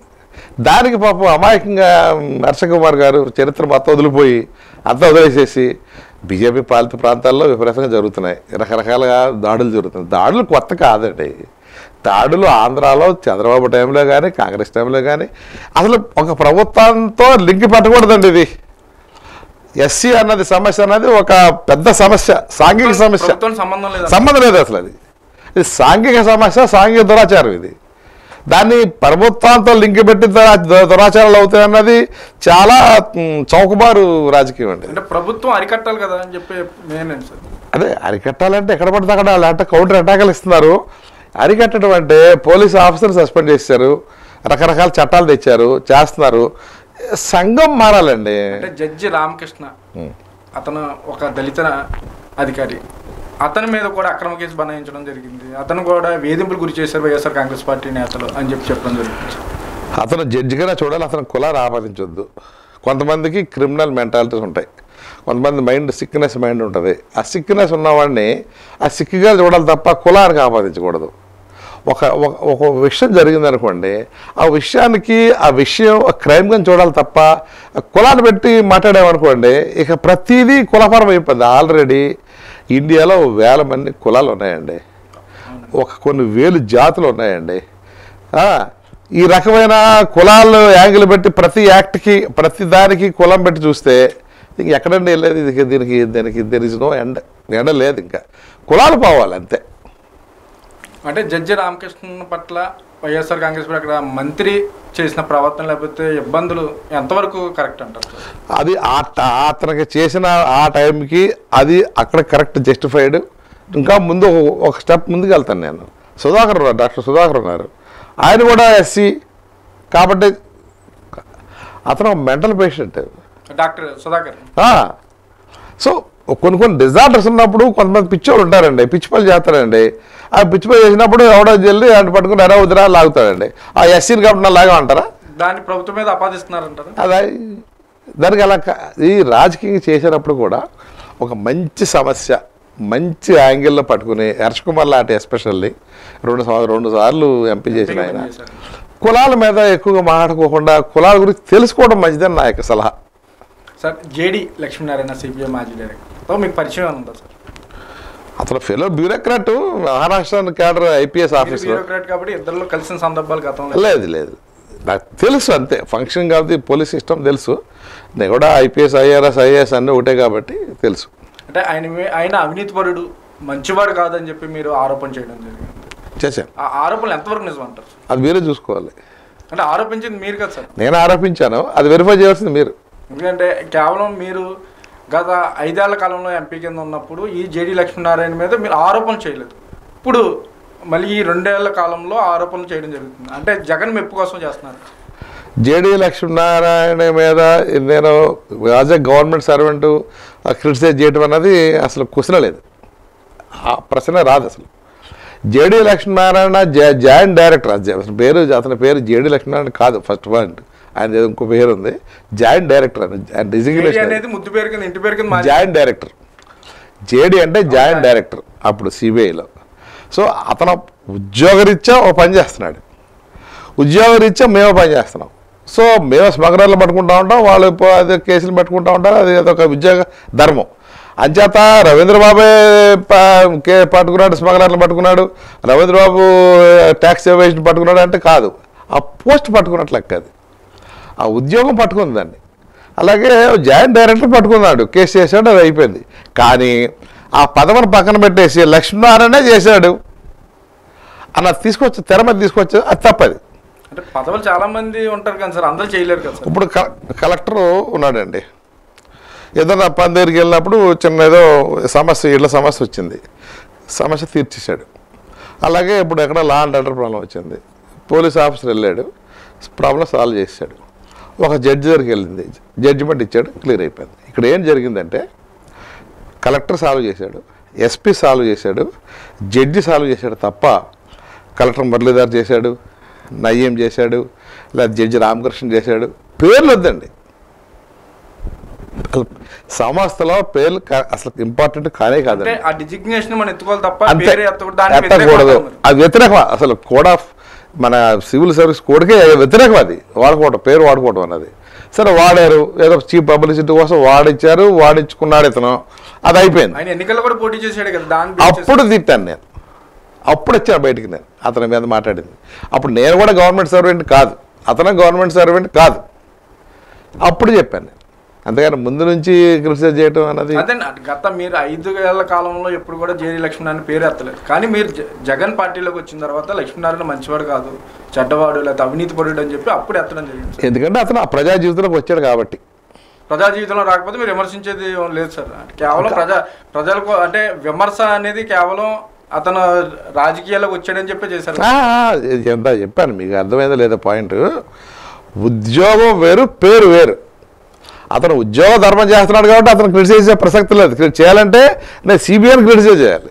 దానికి పాపం అమాయకంగా నరసింహ కుమార్ గారు చరిత్ర మొత్తం వదిలిపోయి అంతా వదిలేసేసి బీజేపీ పాలిత ప్రాంతాల్లో విపరీతంగా జరుగుతున్నాయి రకరకాలుగా దాడులు జరుగుతున్నాయి దాడులు కొత్త కాదండి దాడులు ఆంధ్రాలో చంద్రబాబు టైంలో కానీ కాంగ్రెస్ టైంలో కానీ అసలు ఒక ప్రభుత్వంతో లింక్ పెట్టకూడదండి ఇది ఎస్సీ అన్నది సమస్య అన్నది ఒక పెద్ద సమస్య సాంఘిక సమస్య ప్రభుత్వం సంబంధం లేదు సంబంధం లేదు అసలు అది ఇది సాంఘిక సమస్య సాంఘిక దురాచారం ఇది దాన్ని ప్రభుత్వంతో లింక్ పెట్టి దురా- దు- దురాచారాలు అవుతాయి అన్నది చాలా మ్, చౌకబారు రాజకీయం అండి అంటే ప్రభుత్వం అరికట్టాలి కదా అని చెప్పి మెయిన్ సార్ అదే అరికట్టాలంటే ఎక్కడ పడితే అక్కడ అలాంటి కౌంటర్ అటాకులు ఇస్తున్నారు అరికట్టడం అంటే పోలీస్ ఆఫీసర్ సస్పెండ్ చేశారు రకరకాల చట్టాలు తెచ్చారు చేస్తున్నారు సంఘం మారాలండి అంటే జడ్జి రామకృష్ణ అతను ఒక దళిత అధికారి అతని మీద కూడా అక్రమ కేసు బనాయించడం జరిగింది అతను కూడా వేధింపులు గురి చేశారు వైఎస్ఆర్ కాంగ్రెస్ పార్టీ నేతలు అని చెప్పి చెప్పడం జరిగింది అతను జడ్జిగా చూడాలి అతను కులాన్ని ఆపాదించొద్దు కొంతమందికి క్రిమినల్ మెంటాలిటీస్ ఉంటాయి కొంతమంది మైండ్ సిక్నెస్ మైండ్ ఉంటుంది ఆ సిక్నెస్ ఉన్నవాడిని ఆ సిక్గా చూడాలి తప్ప కులానికి ఆపాదించకూడదు ఒక ఒక- ఒక విషయం జరిగింది అనుకోండి ఆ విషయానికి ఆ విషయం క్రైమ్గా చూడాలి తప్ప ఆ కులాన్ని పెట్టి మాట్లాడామనుకోండి ఇక ప్రతిదీ కులపరం అయిపోయింది ఆల్రెడీ ఇండియాలో వేల మంది కులాలు ఉన్నాయండి ఒక కొన్ని వేలు జాతులు ఉన్నాయండి ఆ, ఈ రకమైన కులాలు యాంగిల్ పెట్టి ప్రతి యాక్ట్కి ప్రతి దానికి కులం పెట్టి చూస్తే ఇంక ఎక్కడండి వెళ్ళేది ఇది దీనికి దీనికి దెర్ ఇస్ నో ఎండ ఎండ లేదు ఇంకా కులాలు పోవాలి అంతే అంటే జడ్జి రామకృష్ణ పట్ల వైఎస్ఆర్ కాంగ్రెస్ పార్టీ అక్కడ మంత్రి చేసిన ప్రవర్తన లేకపోతే ఇబ్బందులు ఎంతవరకు కరెక్ట్ అంటారు సార్? అది ఆ ట- అతనికి చేసిన ఆ టైంకి అది అక్కడ కరెక్ట్ జస్టిఫైడ్ ఇంకా ముందు ఒక- ఒక స్టెప్ ముందుకు వెళ్తాను నేను సుధాకర్ ఉన్నారు డాక్టర్ సుధాకర్ ఉన్నారు ఆయన కూడా ఎస్సీ కాబట్టి అతను మెంటల్ పేషెంట్ డాక్టర్ సుధాకర్ ఆ, సో కొన్ని కొన్ని డిజార్డర్స్ ఉన్నప్పుడు కొంతమంది పిచ్చోళ్ళు ఉంటారండి పిచ్చి పనులు చేస్తారండి ఆ పిచ్చి పని చేసినప్పుడు ఎవడో జల్లి ఆయన పట్టుకుని ఎరా వదిరా లాగుతాడండి ఆ ఎస్సీని కాబట్టి నా లాగా అంటారా దాన్ని ప్రభుత్వం మీద ఆపాదిస్తున్నారంటారు అలా దానికి అలా కా- ఈ రాజకీయం చేసేటప్పుడు కూడా ఒక మంచి సమస్య మంచి యాంగిల్లో పట్టుకుని హర్ష్ కుమార్ లాంటి ఎస్పెషల్లీ రెండు సంవ- రెండు సార్లు ఎంపీ చేసిన ఆయన కులాల మీద ఎక్కువగా మాట్లాడుకోకుండా కులాల గురించి తెలుసుకోవడం మంచిదని నా యొక్క సలహా సార్ జేడి లక్ష్మీనారాయణ సిపిఐ మాజీ డైరెక్టర్ మీకు పరిచయం ఏమైనా ఉందా సార్ అతను fellow bureaucrat Maharashtra cadre IPS మీరు ఆఫీసర్ బ్యూరోక్రాట్ కాబట్టి ఇద్దరు కలిసిన సందర్భాలు గతంలో లేదు లేదు నాకు తెలుసు అంతే ఫంక్షన్ కాబట్టి పోలీస్ సిస్టమ్ తెలుసు నేను కూడా ఐపీఎస్ ఐఆర్ఎస్ ఐఏఎస్ అన్నీ ఒకటే కాబట్టి తెలుసు అంటే ఆయన మీ- ఆయన అవినీతిపరుడు మంచివాడు కాదని చెప్పి మీరు ఆరోపణ చేయడం జరిగింది చేశాను ఆ ఆరోపణలు ఎంతవరకు నిజం అంటారు సార్? అది మీరే చూసుకోవాలి అంటే ఆరోపించింది మీరు కదా సార్ నేను ఆరోపించాను అది వెరిఫై చేయాల్సింది మీరు ఎందుకంటే కేవలం మీరు గత ఐదేళ్ల కాలంలో ఎంపీ కింద ఉన్నప్పుడు ఈ జేడి లక్ష్మీనారాయణ మీద మీరు ఆరోపణలు చేయలేదు ఇప్పుడు మళ్ళీ ఈ రెండేళ్ల కాలంలో ఆరోపణలు చేయడం జరుగుతుంది అంటే జగన్ మెప్పు కోసం చేస్తున్నారు జేడీ లక్ష్మీనారాయణ మీద నేను as a government servant criticise చేయడం అన్నది అసలు క్వశ్చన్ లేదు ఆ ప్రశ్న రాదు అసలు జేడీ లక్ష్మీనారాయణ జా- జాయింట్ డైరెక్టర్ అది అతని పేరు అతని పేరు జేడీ లక్ష్మీనారాయణ కాదు ఫస్ట్ పాయింట్ ఆయన ఏదో ఇంకో పేరు ఉంది జాయింట్ డైరెక్టర్ అని ఆయన జేడి డిజిగ్నేషన్ అనేది ముద్దు పేరు కింద ఇంటి పేరు కింద మారి జాయింట్ డైరెక్టర్ జేడి అంటే జాయింట్ డైరెక్టర్ అప్పుడు సిబిఐలో సో అతను ఉద్యోగరీత్యా ఓ పని చేస్తున్నాడు ఉద్యోగరీత్యా మేము పని చేస్తున్నాం సో మేము స్మగ్లర్లు పట్టుకుంటా ఉంటాం వాళ్ళు పో- అదే కేసులు పెట్టుకుంటా ఉంటారు అది అదొక ఉద్యోగ ధర్మం అంచేత రవీంద్ర బాబే ప- కే పట్టుకున్నాడు స్మగ్లర్లు పట్టుకున్నాడు రవీంద్ర బాబు ట్యాక్స్ ఎవేషన్ పట్టుకున్నాడు అంటే కాదు ఆ పోస్ట్ పట్టుకున్నట్లు లెక్క అది ఆ ఉద్యోగం పట్టుకుంది దాన్ని అలాగే జాయింట్ డైరెక్టర్ పట్టుకున్నాడు కేసు చేశాడు అది అయిపోయింది కానీ ఆ పదవిని పక్కన పెట్టేసి లక్ష్మీనారాయణ చేశాడు అన్న తీసుకొచ్చి తెర మీద తీసుకొచ్చి అది తప్పది అంటే పదవులు చాలా మంది ఉంటారు కానీ సార్ అందరూ చేయలేరు కదా సార్ ఇప్పుడు క- కలెక్టర్ ఉన్నాడండి ఏదైనా పని దగ్గరికి వెళ్ళినప్పుడు చిన్న ఏదో సమస్య ఇళ్ళ సమస్య వచ్చింది సమస్య తీర్చేశాడు అలాగే ఇప్పుడు ఎక్కడ లా అండ్ ఆర్డర్ ప్రాబ్లం వచ్చింది పోలీస్ ఆఫీసర్ వెళ్ళాడు ప్రాబ్లం సాల్వ్ చేశాడు ఒక జడ్జి దగ్గరికి వెళ్ళింది జడ్జిమెంట్ ఇచ్చాడు క్లియర్ అయిపోయింది ఇక్కడ ఏం జరిగిందంటే కలెక్టర్ సాల్వ్ చేశాడు ఎస్పీ సాల్వ్ చేశాడు జడ్జి సాల్వ్ చేశాడు తప్ప కలెక్టర్ మురళీధర్ చేశాడు నయ్యం చేశాడు లేదా జడ్జి రామకృష్ణ చేశాడు పేర్లు వద్దండి అసలు సంస్థలో పేర్లు కా- అసలు ఇంపార్టెంట్ కానే అంటే కాదండి ఆ డిజిగ్నేషన్ మనం ఎత్తుకోవాలి తప్ప అంతే పేరు ఎత్తకూడదు దానికి ఎత్తకూడదు వ్యతిరేకం అది వ్యతిరేకం అసలు కోడ్ ఆఫ్ మన సివిల్ సర్వీస్ కోడ్కే వ్యతిరేకం అది వాడుకోవటం పేరు వాడుకోవటం అన్నది సరే వాడారు ఏదో చీప్ పబ్లిసిటీ కోసం వాడిచ్చారు వాడించుకున్నాడు ఇతను అది అయిపోయింది ఆయన ఎన్నికల్లో కూడా పోటీ చేశాడు కదా దాని బేస్ చేసి- అప్పుడు తిట్టాను నేను అప్పుడు వచ్చాను బయటికి నేను అతని మీద మాట్లాడింది అప్పుడు నేను కూడా గవర్నమెంట్ సర్వెంట్ కాదు అతను గవర్నమెంట్ సర్వెంట్ కాదు అప్పుడు చెప్పాను నేను అంతేగాని ముందు నుంచి క్రిటిసైజ్ చేయటం అన్నది అదే నా- గత మీరు ఐదు ఏళ్ల కాలంలో ఎప్పుడు కూడా జేడి లక్ష్మీనారాయణ పేరు ఎత్తలేదు కానీ మీరు జ- జగన్ పార్టీలోకి వచ్చిన తర్వాత లక్ష్మీనారాయణ మంచివాడు కాదు చెడ్డవాడు లేకపోతే అవినీతి పరుడు అని చెప్పి అప్పుడు ఎత్తడం జరిగింది ఎందుకంటే అతను ఆ ప్రజా జీవితంలోకి వచ్చాడు కాబట్టి ప్రజా జీవితంలో రాకపోతే మీరు విమర్శించేది ఏం లేదు సార్ కేవలం ప్రజా ప్రజలకు అంటే విమర్శ అనేది కేవలం అతను రాజకీయాల్లోకి వచ్చాడని చెప్పి చేశారు ఆ, ఆ, ఎంత చెప్పాను మీకు అర్థమైందా లేదా పాయింట్ ఉద్యోగం వేరు పేరు వేరు అతను ఉద్యోగ ధర్మం చేస్తున్నాడు కాబట్టి అతను క్రిటిసైజ్ చేసే ప్రసక్తి లేదు క్రిటి- చేయాలంటే నేను సిబిఐని క్రిటిసైజ్ చేయాలి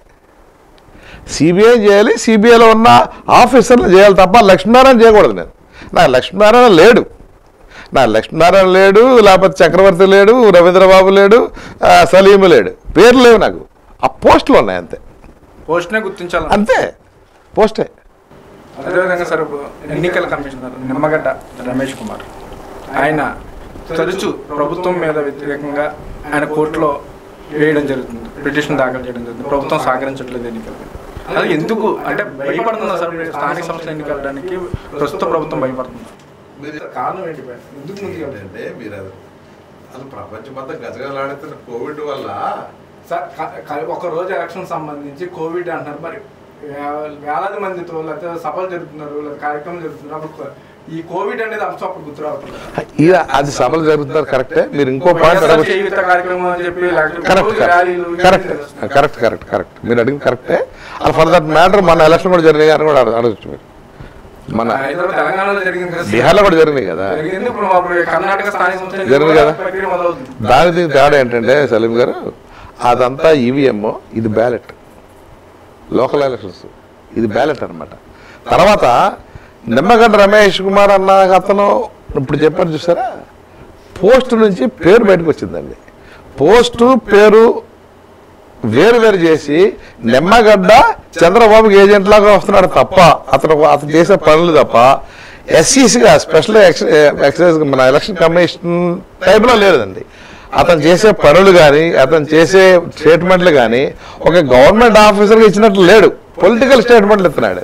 సిబిఐ చేయాలి సిబిఐలో ఉన్న ఆఫీసర్లు చేయాలి తప్ప లక్ష్మీనారాయణ చేయకూడదు నేను నా లక్ష్మీనారాయణ లేడు నా లక్ష్మీనారాయణ లేడు లేకపోతే చక్రవర్తి లేడు రవీంద్రబాబు లేడు ఆ, సలీము లేడు పేర్లు లేవు నాకు ఆ పోస్టులు ఉన్నాయి అంతే పోస్ట్నే గుర్తించాలి అంతే పోస్టే అదేవిధంగా సార్ ఇప్పుడు ఎన్నికల కమిషనర్ నిమ్మగడ్డ రమేష్ కుమార్ ఆయన తరచు ప్రభుత్వం మీద వ్యతిరేకంగా ఆయన కోర్టులో వేయడం జరుగుతుంది పిటిషన్ దాఖలు చేయడం జరుగుతుంది ప్రభుత్వం సహకరించట్లేదు ఎన్నికలకి అది ఎందుకు అంటే భయపడుతుందా సార్ మీరు స్థానిక సంస్థల ఎన్నికలడానికి ప్రస్తుత ప్రభుత్వం భయపడుతుంది కారణం ఏంటి ఎందుకు ముందుకు అంటే మీరు అది అసలు ప్రపంచం మొత్తం గజగజలాడుతున్న కోవిడ్ వల్ల సార్ క- క- ఒక రోజు ఎలక్షన్ సంబంధించి కోవిడ్ అంటున్నారు మరి వే- వేలాది మందితో లేకపోతే సభలు జరుగుతున్నారు లేదా కార్యక్రమం జరుగుతున్నారు అప్పుడు ఈ కోవిడ్ అనేది అంశం అప్పుడు గుర్తు రావట్లేదు ఇది అది సభలు జరుగుతున్నారు కరెక్టే మీరు ఇంకో పాయింట్ వైఎస్ఆర్ అడగచ్చు చేయూత కార్యక్రమం అని చెప్పి లేకపోతే కరెక్ట్ రోజు ర్యాలీలు ఇవన్నీ కరెక్ట్ జరుగుతున్నాయి. కరెక్ట్ కరెక్ట్ కరెక్ట్ మీరు అడిగింది కరెక్టే అది ఫర్ దట్ మ్యాటర్ మన ఎలక్షన్ కూడా జరిగినాయి అని కూడా అడ- అడగచ్చు మీరు మన హైదరాబాద్ తెలంగాణలో జరిగింది కదా సార్. బీహార్లో కూడా జరిగినాయి కదా జరిగింది ఇప్పుడు అప్పుడు కర్ణాటక స్థానిక సంస్థల జరిగింది కదా. ప్రక్రియ మొదలవుతుంది దానికి తేడా ఏంటంటే సలీం గారు అదంతా ఈవీఎం ఇది బ్యాలెట్ లోకల్ ఎలక్షన్స్ ఇది బ్యాలెట్ అన్నమాట తర్వాత నిమ్మగడ్డ రమేష్ కుమార్ అన్న అతను ఇప్పుడు చెప్పారు చూసారా పోస్ట్ నుంచి పేరు బయటకు వచ్చిందండి పోస్టు పేరు వేరు వేరు చేసి నిమ్మగడ్డ చంద్రబాబుకి ఏజెంట్ లాగా వస్తున్నాడు తప్ప అతను అతను చేసే పనులు తప్ప ఎస్సీసీగా స్పెషల్ ఎక్సైజ్ మన ఎలక్షన్ కమిషన్ టైప్లో లేదండి అతను చేసే పనులు కానీ అతను చేసే స్టేట్మెంట్లు కానీ ఒక గవర్నమెంట్ ఆఫీసర్గా ఇచ్చినట్లు లేడు పొలిటికల్ స్టేట్మెంట్లు ఇస్తున్నాడు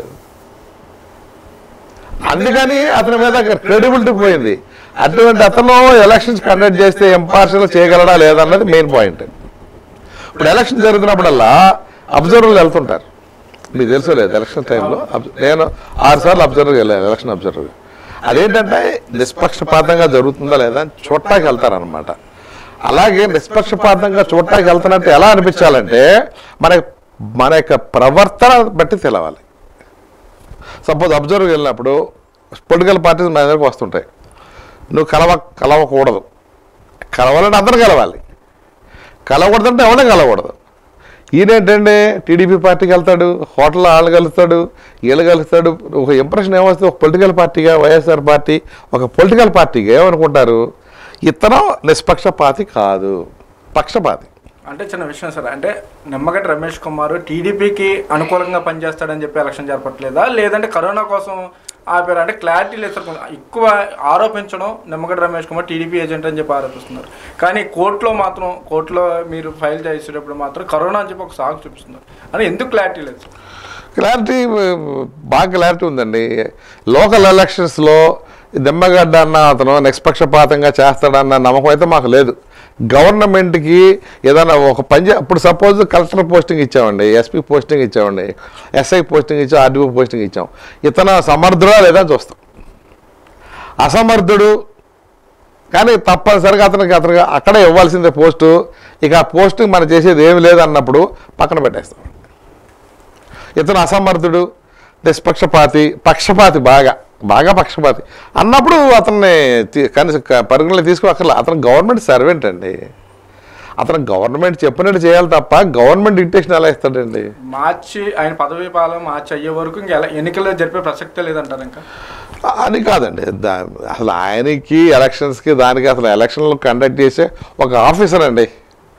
అందుకని అతని మీద క్రెడిబిలిటీ పోయింది అటువంటి అతను ఎలక్షన్స్ కండక్ట్ చేస్తే ఇంపార్షల్ చేయగలడా లేదన్నది మెయిన్ పాయింట్ ఇప్పుడు ఎలక్షన్ జరుగుతున్నప్పుడల్లా అబ్జర్వర్లు వెళ్తుంటారు మీకు తెలుసో లేదు ఎలక్షన్ టైంలో అబ్- నేను ఆరు సార్లు అబ్జర్వర్గా వెళ్ళాను ఎలక్షన్ అబ్జర్వర్గా అదేంటంటే నిష్పక్షపాతంగా జరుగుతుందా లేదా అని చూడటానికి వెళ్తారనమాట అలాగే నిష్పక్షపాతంగా చూడటానికి వెళ్తున్నట్టు ఎలా అనిపించాలంటే మన మన యొక్క ప్రవర్తన బట్టి తెలవాలి సపోజ్ అబ్జర్వ్ వెళ్ళినప్పుడు పొలిటికల్ పార్టీస్ మన దగ్గరకు వస్తుంటాయి నువ్వు కలవ కలవకూడదు కలవాలంటే అందరు కలవాలి కలవకూడదంటే ఎవడే కలవకూడదు ఈయనేంటండి టీడీపీ పార్టీకి వెళ్తాడు హోటల్లో వాళ్ళు కలుస్తాడు వీళ్ళు కలుస్తాడు ఒక ఇంప్రెషన్ ఏమొస్తుంది ఒక పొలిటికల్ పార్టీగా వైఎస్ఆర్ పార్టీ ఒక పొలిటికల్ పార్టీగా ఏమనుకుంటారు ఇతను నిష్పక్షపాతి కాదు పక్షపాతి అంటే చిన్న విషయం సార్ అంటే నిమ్మగడ్డ రమేష్ కుమార్ టీడీపీకి అనుకూలంగా పనిచేస్తాడని చెప్పి ఎలక్షన్ జరపట్లేదా లేదంటే కరోనా కోసం ఆపారు అంటే క్లారిటీ లేదు సార్ కొంచెం ఎక్కువ ఆరోపించడం నిమ్మగడ్డ రమేష్ కుమార్ టీడీపీ ఏజెంట్ అని చెప్పి ఆరోపిస్తున్నారు కానీ కోర్టులో మాత్రం కోర్టులో మీరు ఫైల్ చేసేటప్పుడు మాత్రం కరోనా అని చెప్పి ఒక సాగు చూపిస్తున్నారు అని ఎందుకు క్లారిటీ లేదు సార్ క్లారిటీ బాగా క్లారిటీ ఉందండి లోకల్ ఎలక్షన్స్లో దెమ్మగడ్డ అన్న అతను నిష్పక్షపాతంగా చేస్తాడన్న నమ్మకం అయితే మాకు లేదు గవర్నమెంట్కి ఏదైనా ఒక పని చే- ఇప్పుడు సపోజ్ కలెక్టర్ పోస్టింగ్ ఇచ్చామండి ఎస్పీ పోస్టింగ్ ఇచ్చామండి ఎస్ఐ పోస్టింగ్ ఇచ్చాం ఆర్డీఓ పోస్టింగ్ ఇచ్చాం ఇతను సమర్థుడా లేదా అని చూస్తాం అసమర్థుడు కానీ తప్పనిసరిగా అతనికి అతనికి అక్కడే ఇవ్వాల్సిందే పోస్టు ఇక ఆ పోస్టింగ్ మనం చేసేది ఏమి లేదు అన్నప్పుడు పక్కన పెట్టేస్తాం ఇతను అసమర్థుడు నిష్పక్షపాతి పక్షపాతి బాగా బాగా పక్షపాతి అన్నప్పుడు అతన్ని తీ- కనీసం క- పరిగణలో తీసుకోక్కర్లే అతను గవర్నమెంట్ సర్వెంట్ అండి అతను గవర్నమెంట్ చెప్పినట్టు చేయాలి తప్ప గవర్నమెంట్ డిక్టేషన్ ఎలా ఇస్తాడండి మార్చి ఆయన పదవీ పాలన మార్చి అయ్యే వరకు ఇంకా ఎలా- ఎన్నికల్లో జరిపే ప్రసక్తే లేదంటారు ఇంకా అని కాదండి దా- అసలు ఆయనకి ఎలక్షన్స్కి దానికి అసలు ఎలక్షన్లు కండక్ట్ చేసే ఒక ఆఫీసర్ అండి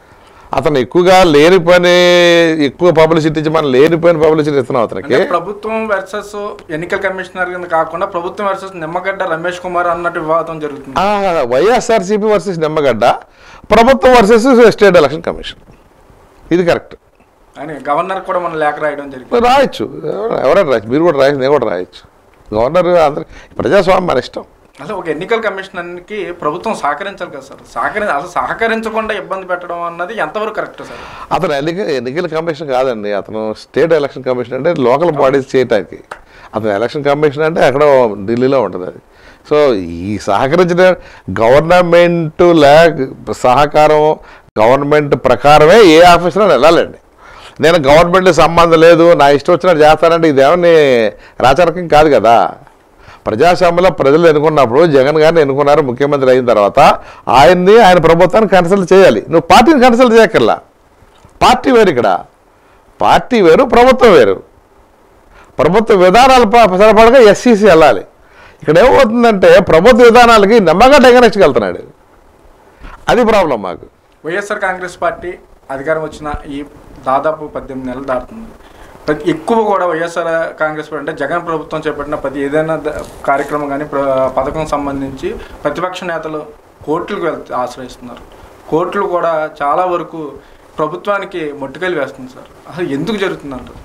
అతను ఎక్కువగా లేనిపోయిన ఎక్కువ పబ్లిసిటీ ఇచ్చి మనం లేనిపోయిన పబ్లిసిటీ ఇస్తున్నాం అతనికి అంటే ప్రభుత్వం వర్సెస్ ఎన్నికల కమిషనర్ కింద కాకుండా ప్రభుత్వం వర్సెస్ నిమ్మగడ్డ రమేష్ కుమార్ అన్నట్టు వివాదం జరుగుతుంది ఆ, వైఎస్ఆర్సీపీ వర్సెస్ నిమ్మగడ్డ ప్రభుత్వం వర్సెస్ స్టేట్ ఎలక్షన్ కమిషన్ ఇది కరెక్ట్ అని గవర్నర్ కూడా మనం లేఖ రాయడం జరిగింది రాయొచ్చు ఎవరు- ఎవరైనా రాయొచ్చు మీరు కూడా రాయొచ్చు నేను కూడా రాయొచ్చు గవర్నర్ అందరు ప్రజాస్వామ్యం మన ఇష్టం అసలు ఒక ఎన్నికల కమిషనర్కి ప్రభుత్వం సహకరించాలి కదా సార్ సహకరి అసలు సహకరించకుండా ఇబ్బంది పెట్టడం అన్నది ఎంతవరకు కరెక్ట్ సార్ అతను ఎన్నిక ఎన్నికల కమిషన్ కాదండి అతను స్టేట్ ఎలక్షన్ కమిషన్ అంటే లోకల్ బాడీస్ చేయటానికి అతను ఎలక్షన్ కమిషన్ అంటే అక్కడ ఢిల్లీలో ఉంటుంది అది సో ఈ సహకరించిన గవర్నమెంట్ ల్యాక్ సహకారం గవర్నమెంట్ ప్రకారమే ఏ ఆఫీసర్ వెళ్ళాలండి నేను గవర్నమెంట్ సంబంధం లేదు నా ఇష్టం వచ్చినట్టు చేస్తానంటే ఇదేమని రాచరికం కాదు కదా ప్రజాస్వామ్యంలో ప్రజలు ఎన్నుకున్నప్పుడు జగన్ గారిని ఎన్నుకున్నారు ముఖ్యమంత్రి అయిన తర్వాత ఆయన్ని ఆయన ప్రభుత్వాన్ని కన్సల్ట్ చేయాలి నువ్వు పార్టీని కన్సల్ట్ చేయక్కర్లా పార్టీ వేరు ఇక్కడ పార్టీ వేరు ప్రభుత్వం వేరు ప్రభుత్వ విధానాల ప- సరిపడగా ఎస్సీసీ వెళ్ళాలి ఇక్కడ ఏమవుతుందంటే ప్రభుత్వ విధానాలకి నమ్మగా డెగనెస్ట్కి వెళ్తున్నాడు అది ప్రాబ్లం మాకు వైఎస్ఆర్ కాంగ్రెస్ పార్టీ అధికారం వచ్చిన ఈ దాదాపు పద్దెనిమిది నెలలు దాటుతుంది ప్రతి ఎక్కువ కూడా వైఎస్ఆర్ కాంగ్రెస్ పార్టీ అంటే జగన్ ప్రభుత్వం చేపట్టిన ప్రతి ఏదైనా ద- కార్యక్రమం కానీ ప్ర- పథకం సంబంధించి ప్రతిపక్ష నేతలు కోర్టులకు వెళ్తే ఆశ్రయిస్తున్నారు కోర్టులు కూడా చాలా వరకు ప్రభుత్వానికి మొట్టుకెళ్ళి వేస్తుంది సార్ అసలు ఎందుకు జరుగుతుందంటారు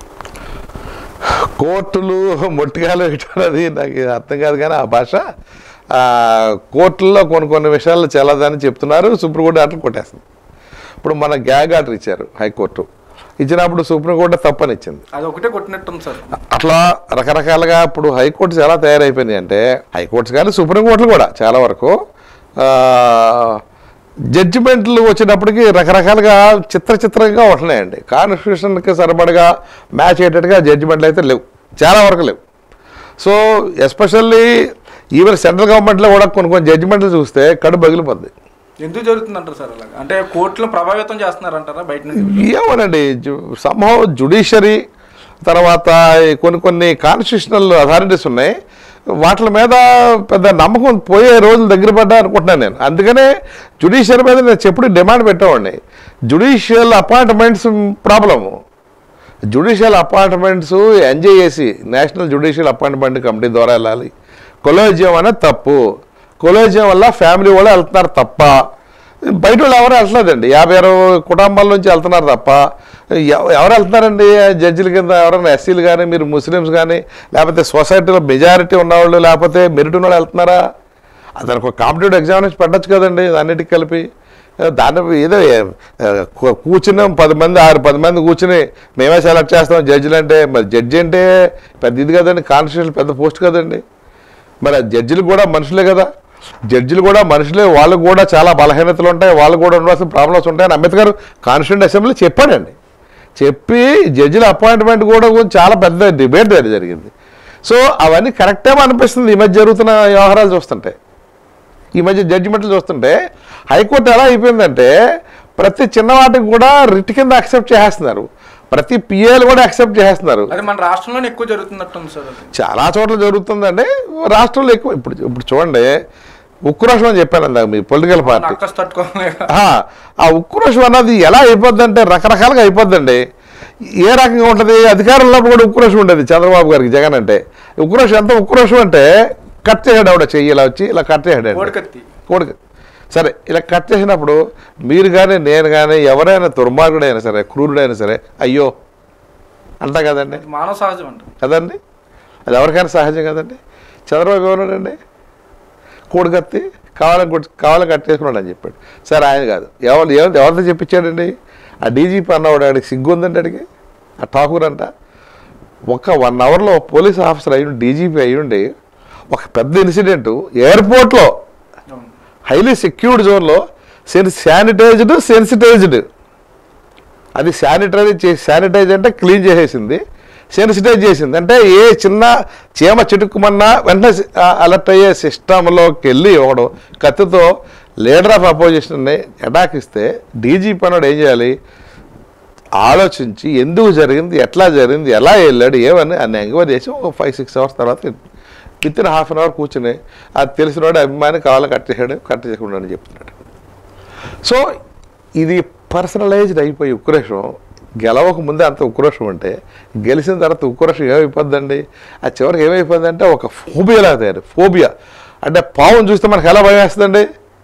కోర్టులు మొట్టికాలు వేయటం అది నాకు అర్థం కాదు కానీ ఆ భాష ఆ, కోర్టుల్లో కొన్ని కొన్ని విషయాలు చెల్లదని చెప్తున్నారు సుప్రీంకోర్టు ఆర్డర్ కొట్టేస్తుంది ఇప్పుడు మన గ్యాగ్ ఆర్డర్ ఇచ్చారు హైకోర్టు ఇచ్చినప్పుడు సుప్రీంకోర్టు తప్పని ఇచ్చింది అది ఒకటే కొట్టినట్టుంది సార్ అట్లా రకరకాలుగా ఇప్పుడు హైకోర్ట్స్ ఎలా తయారైపోయినాయి అంటే హైకోర్ట్స్ కానీ సుప్రీంకోర్టులు కూడా చాలా వరకు ఆ, జడ్జిమెంట్లు వచ్చినప్పటికి రకరకాలుగా చిత్ర చిత్రంగా ఉంటున్నాయండి కాన్స్టిట్యూషన్కి సరిపడగా మ్యాచ్ అయ్యేటట్టుగా జడ్జిమెంట్లు అయితే లేవు చాలా వరకు లేవు సో ఎస్పెషల్లీ ఈవెన్ సెంట్రల్ గవర్నమెంట్లో కూడా కొన్ని కొన్ని జడ్జిమెంట్లు చూస్తే కడు పగిలిపోద్ది ఎందుకు జరుగుతుందంటారు సార్ అలాగా అంటే కోర్టులను ప్రభావితం చేస్తున్నారంటారా బయట నుంచి ఏమోనండి సంభవం జుడిషియరీ తర్వాత ఈ కొన్ని కొన్ని కాన్స్టిట్యూషనల్ అథారిటీస్ ఉన్నాయి వాటి మీద పెద్ద నమ్మకం పోయే రోజులు దగ్గర పడ్డా అనుకుంటున్నాను నేను అందుకనే జుడిషియరీ మీద నేను చెప్పుడు డిమాండ్ పెట్టేవాడిని judicial appointments problem judicial appointments NJAC national judicial appointment committee ద్వారా వెళ్ళాలి కొలోజియం అనేది తప్పు కొలోజియం వల్ల ఫ్యామిలీ వాళ్ళు వెళ్తున్నారు తప్ప బయట వాళ్ళు ఎవరు వెళ్తలేదండి యాభై అరవై కుటుంబాల నుంచి వెళ్తున్నారు తప్ప ఎవ- ఎవరు వెళ్తున్నారండి జడ్జిల కింద ఎవరైనా ఎస్సీలు కానీ మీరు ముస్లిమ్స్ కానీ లేకపోతే సొసైటీలో మెజారిటీ ఉన్నవాళ్ళు లేకపోతే మెరిట్ ఉన్నవాళ్ళు వెళ్తున్నారా దానికి ఒక కాంపిటేటివ్ ఎగ్జామినేషన్ పెట్టచ్చు కదండి అన్నిటికి కలిపి దాన్ని ఏదో ఏ, కూ- కూర్చున్నాం పది మంది ఆరు పది మంది కూర్చుని మేమే సెలెక్ట్ చేస్తాం జడ్జిలు అంటే మరి జడ్జి అంటే పెద్ద ఇది కదండి కాన్స్టిట్యూషన్ పెద్ద పోస్ట్ కదండి మరి ఆ జడ్జిలు కూడా మనుషులే కదా జడ్జిలు కూడా మనుషులే వాళ్ళకు కూడా చాలా బలహీనతలు ఉంటాయి వాళ్ళు కూడా ఉండాల్సిన ప్రాబ్లమ్స్ ఉంటాయని అంబేద్కర్ కాన్స్టిట్యూంట్ అసెంబ్లీ చెప్పాడండి చెప్పి జడ్జిల అపాయింట్మెంట్ కూడా గురించి చాలా పెద్ద డిబేట్ జరిగింది సో అవన్నీ కరెక్టేమో అనిపిస్తుంది ఈ మధ్య జరుగుతున్న వ్యవహారాలు చూస్తుంటే ఈ మధ్య జడ్జిమెంట్లు చూస్తుంటే హైకోర్టు ఎలా అయిపోయిందంటే ప్రతి చిన్న వాటికి కూడా రిట్ కింద యాక్సెప్ట్ చేసేస్తున్నారు ప్రతి పిఏలు కూడా యాక్సెప్ట్ చేసేస్తున్నారు అది మన రాష్ట్రంలోనే ఎక్కువ జరుగుతున్నట్టుంది సార్ అది చాలా చోట్ల జరుగుతుందండి రాష్ట్రంలో ఎక్కువ ఇప్పుడు ఇప్పుడు చూడండి ఉక్రోషం అని చెప్పాను ఇందాక మీ పొలిటికల్ పార్టీ అక్కస్ తట్టుకోలేక ఆ, ఆ ఉక్రోషం అన్నది ఎలా అయిపోద్ది అంటే రకరకాలుగా అయిపోద్దండి ఏ రకంగా ఉంటుంది అధికారంలో కూడా ఉక్రోషం ఉండేది చంద్రబాబు గారికి జగన్ అంటే ఉక్రోషం ఎంత ఉక్రోషం అంటే కట్ చేయడం ఆవిడ చెయ్యి ఇలా వచ్చి ఇలా కట్ చేయడం కోడికత్తి కోడిక సరే ఇలా కట్ చేసినప్పుడు మీరు కానీ నేను కానీ ఎవరైనా దుర్మార్గుడైనా సరే క్రూరుడైనా సరే అయ్యో అంటా కదండి అది మానవ సహజం అంట కదండి అది ఎవరికైనా సహజం కదండి చంద్రబాబు ఎవరున్నాడండి కోడికత్తి కావాలని కొట్టి కావాలని కట్టేసుకున్నాడు అని చెప్పాడు సరే ఆయన కాదు ఎవరు ఎవరు ఎవరితో చెప్పించాడండి ఆ డీజీపీ అన్నవాడు ఆడికి సిగ్గు ఉందండి అడిగి ఆ ఠాకూర్ అంట ఒక వన్ అవర్లో పోలీస్ ఆఫీసర్ అయ్యి డీజీపీ అయ్యుండి ఒక పెద్ద ఇన్సిడెంట్ ఎయిర్పోర్ట్లో అవును. హైలీ సెక్యూర్డ్ జోన్లో సెన్ శానిటైజ్డ్ సెన్సిటైజ్డ్ అది శానిటైజ్ చేసి శానిటైజ్ అంటే క్లీన్ చేసేసింది సెన్సిటైజ్ చేసింది అంటే ఏ చిన్న చీమ చిటుక్కుమన్నా వెంటనే అలర్ట్ అయ్యే సిస్టంలోకి వెళ్ళి ఒకడు కత్తితో లీడర్ ఆఫ్ అపోజిషన్ని అటాక్ ఇస్తే డీజీపీ అన్నాడు ఏం చేయాలి ఆలోచించి ఎందుకు జరిగింది ఎట్లా జరిగింది ఎలా వెళ్ళాడు ఏమని అన్ని ఎంక్వైరీ చేసి ఒక ఫైవ్ సిక్స్ అవర్స్ తర్వాత within half an hour కూర్చుని అది తెలిసినవాడు అభిమాని కావాలి కట్ చేసాడు కట్ చేసుకున్నాడు అని చెప్తున్నాడు సో ఇది పర్సనలైజ్డ్ అయిపోయి ఉక్రోషం గెలవక ముందే అంత ఉక్రోషం ఉంటే గెలిచిన తర్వాత ఉక్రోషం ఏమైపోద్దండి ఆ చివరికి ఏమైపోద్ది అంటే ఒక ఫోబియాలా తయారు ఫోబియా అంటే పావును చూస్తే మనకు ఎలా భయం వేస్తుందండి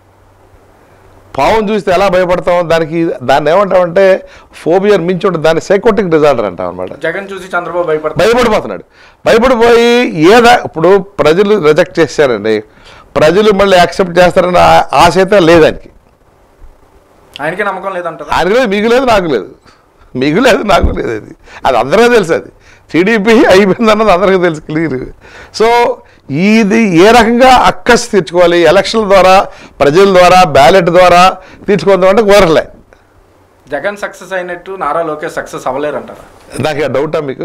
పావును చూస్తే ఎలా భయపడతాం దానికి దాన్ని ఏమంటామంటే ఫోబియా మించి ఉంటుంది దాన్ని సైకోటిక్ డిజార్డర్ అంటాం అనమాట జగన్ చూసి చంద్రబాబు భయపడతారు భయపడిపోతున్నాడు భయపడిపోయి ఏదా ఇప్పుడు ప్రజలు రిజెక్ట్ చేశారండి ప్రజలు మళ్ళీ యాక్సెప్ట్ చేస్తారన్న ఆ- ఆశ అయితే లేదు ఆయనకి ఆయనకే నమ్మకం లేదంటారా ఆయనకు లేదు మీకు లేదు నాకు లేదు మీకు లేదు నాకు లేదు అది అది అందరికీ తెలుసు అది టీడీపీ అయిపోయింది అన్నది అందరికీ తెలుసు క్లియర్ సో ఇది ఏ రకంగా అక్కస్ తీర్చుకోవాలి ఎలక్షన్ల ద్వారా ప్రజల ద్వారా బ్యాలెట్ ద్వారా తీర్చుకుందాం అంటే కుదరలే జగన్ సక్సెస్ అయినట్టు నారా లోకేష్ సక్సెస్ అవ్వలేరు అంటారా నాకు ఆ డౌటా మీకు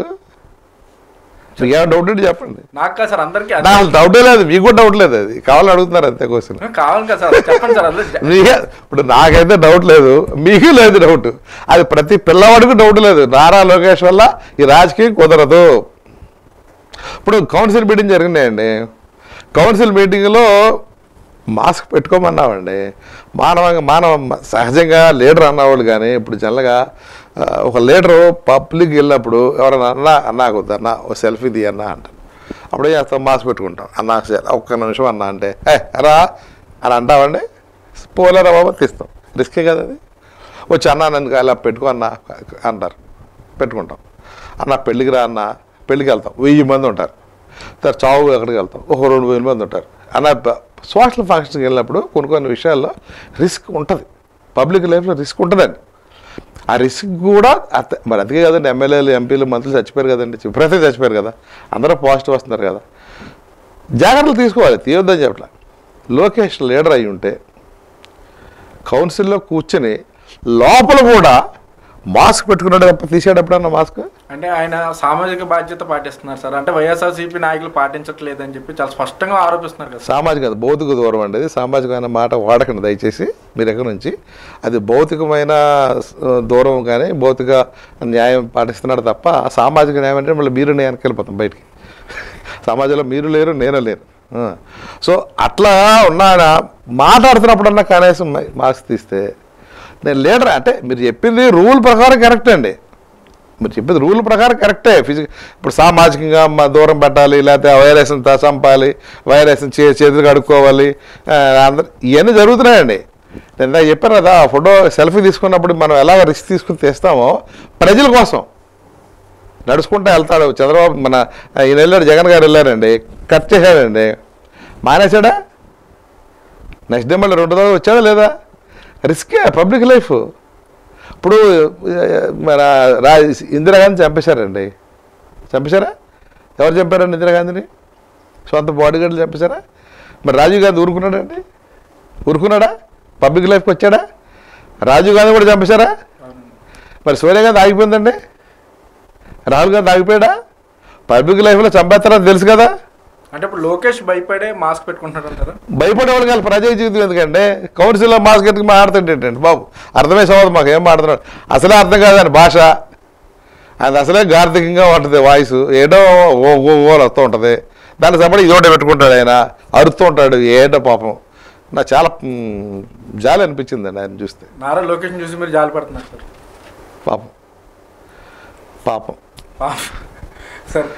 మీకు ఏమైనా డౌట్ ఉంటే చెప్పండి నాకు కాదు సార్ అందరికీ అదే. నాకు డౌటే లేదు మీకు కూడా డౌట్ లేదు అది కావాలని అడుగుతున్నారు అంతే క్వశ్చన్ కావాలి కదా సార్ చెప్పండి సార్ అదే జ- మీకే ఇప్పుడు నాకైతే డౌట్ లేదు మీకు లేదు డౌట్ అది ప్రతి పిల్లవాడికి డౌట్ లేదు నారా లోకేష్ వల్ల ఈ రాజకీయం కుదరదు ఇప్పుడు కౌన్సిల్ మీటింగ్ జరిగినాయండి కౌన్సిల్ మీటింగ్లో మాస్క్ పెట్టుకోమన్నామండి మానవంగా మానవ సహజంగా లీడర్ అన్నవాళ్ళు కానీ ఇప్పుడు జనరల్గా ఆ, ఒక లీడరు పబ్లిక్ వెళ్ళినప్పుడు ఎవరైనా అన్నా అన్నా కొద్ది అన్న ఓ సెల్ఫీ తీ అన్న అంటారు అప్పుడు ఏం చేస్తాం మాస్క్ పెట్టుకుంటాం అన్నా సరే, ఒక్క నిమిషం అన్న అంటే ఏ రా అని అంటామండి పోలేరా బాబా తీస్తాం రిస్కే కదా అది వచ్చి అన్న నన్ను అలా పెట్టుకో అన్న అంటారు పెట్టుకుంటాం అన్న పెళ్ళికి రా అన్న పెళ్ళికి వెళ్తాం వెయ్యి మంది ఉంటారు తర్వాత చావు ఎక్కడికి వెళ్తాం ఒక రెండు వేల మంది ఉంటారు అన్న బ- సోషల్ ఫంక్షన్కి వెళ్ళినప్పుడు కొన్ని కొన్ని విషయాల్లో రిస్క్ ఉంటుంది పబ్లిక్ లైఫ్లో రిస్క్ ఉంటుందండి ఆ రిస్క్ కూడా అత మరి అందుకే కదండి ఎమ్మెల్యేలు ఎంపీలు మంత్రులు చచ్చిపోయారు కదండి విపరీతంగా చచ్చిపోయారు కదా అందరూ పాజిటివ్ వస్తున్నారు కదా జాగ్రత్తలు తీసుకోవాలి తీయొద్దని చెప్పట్లా లోకేష్ లీడర్ అయి ఉంటే కౌన్సిల్లో కూర్చొని లోపల కూడా మాస్క్ పెట్టుకున్నాడు తప్ప తీసేటప్పుడన్నా మాస్క్ అంటే ఆయన సామాజిక బాధ్యత పాటిస్తున్నారు సార్ అంటే వైఎస్ఆర్సీపీ నాయకులు పాటించట్లేదని చెప్పి చాలా స్పష్టంగా ఆరోపిస్తున్నారు కదా సార్. సామాజిక భౌతిక దూరం అండి అది సామాజికమైన మాట వాడకండి దయచేసి మీరు ఎక్కడి నుంచి అది భౌతికమైన ఆ, దూరం కానీ భౌతిక న్యాయం పాటిస్తున్నాడు తప్ప సామాజిక న్యాయం అంటే మళ్ళీ మీరు నేను వెళ్ళిపోతాం బయటికి సమాజంలో మీరు లేరు నేను లేరు ఆ. సో అట్లా ఉన్నాడా మాట్లాడుతున్నప్పుడన్నా కనీసం మార్క్స్ తీస్తే నేను లీడర్ అంటే మీరు చెప్పింది రూల్ ప్రకారం కరెక్ట్ అండి మీరు చెప్పేది రూల్ ప్రకారం కరెక్టే ఫిజిక్ ఇప్పుడు సామాజికంగా మ- దూరం పెట్టాలి లేకపోతే వైరస్ని త- చంపాలి వైరస్ని చే చేతులు కడుక్కోవాలి ఆ, అందరు ఇవన్నీ జరుగుతున్నాయండి నేను ఇందాక చెప్పాను కదా ఆ ఫోటో సెల్ఫీ తీసుకున్నప్పుడు మనం ఎలా రిస్క్ తీసుకుని తీస్తామో ప్రజల కోసం నడుచుకుంటూ వెళ్తాడు చంద్రబాబు మన ఈయన వెళ్ళాడు జగన్ గారు వెళ్ళారండి కట్ చేశాడండి మానేశాడా నెక్స్ట్ డే మళ్ళీ రెండు రోజులు వచ్చాడా లేదా రిస్కే పబ్లిక్ లైఫ్ ఇప్పుడు ఆ, మన రా ఇందిరాగాంధీ చంపేశారండి చంపేశారా ఎవరు చంపారండి ఇందిరాగాంధీని సొంత బాడీ గార్డులు చంపేశారా మరి రాజీవ్ గాంధీ ఊరుకున్నాడండి ఊరుకున్నాడా పబ్లిక్ లైఫ్కి వచ్చాడా రాజీవ్ గాంధీ కూడా చంపేశారా మరి సోనియా గాంధీ ఆగిపోయిందండి రాహుల్ గాంధీ ఆగిపోయాడా పబ్లిక్ లైఫ్లో చంపేస్తారని తెలుసు కదా అంటే ఇప్పుడు లోకేష్ భయపడే మాస్క్ పెట్టుకుంటున్నారు అంటారా భయపడే వాళ్ళు కాదు ప్రజా జీవితం ఎందుకంటే కౌన్సిల్లో మాస్క్ ఎత్తుకు మాట్లాడుతుంటేంటండి బాబు అర్థమే సవదు మాకు ఏం మాట్లాడుతున్నాడు అసలే అర్థం కాదని భాష అది అసలే గార్థికంగా ఉంటుంది వాయిస్ ఏటో ఓ ఓ ఓలు వస్తూ ఉంటుంది దాని సపడి ఇదోటి పెట్టుకుంటాడు ఆయన అరుస్తూ ఉంటాడు ఏటో పాపం నాకు చాలా మ్, జాలి అనిపించిందండి ఆయన చూస్తే నారా లోకేష్ చూసి మీరు జాలి పడుతున్నారు సార్ పాపం పాపం పాపం. సార్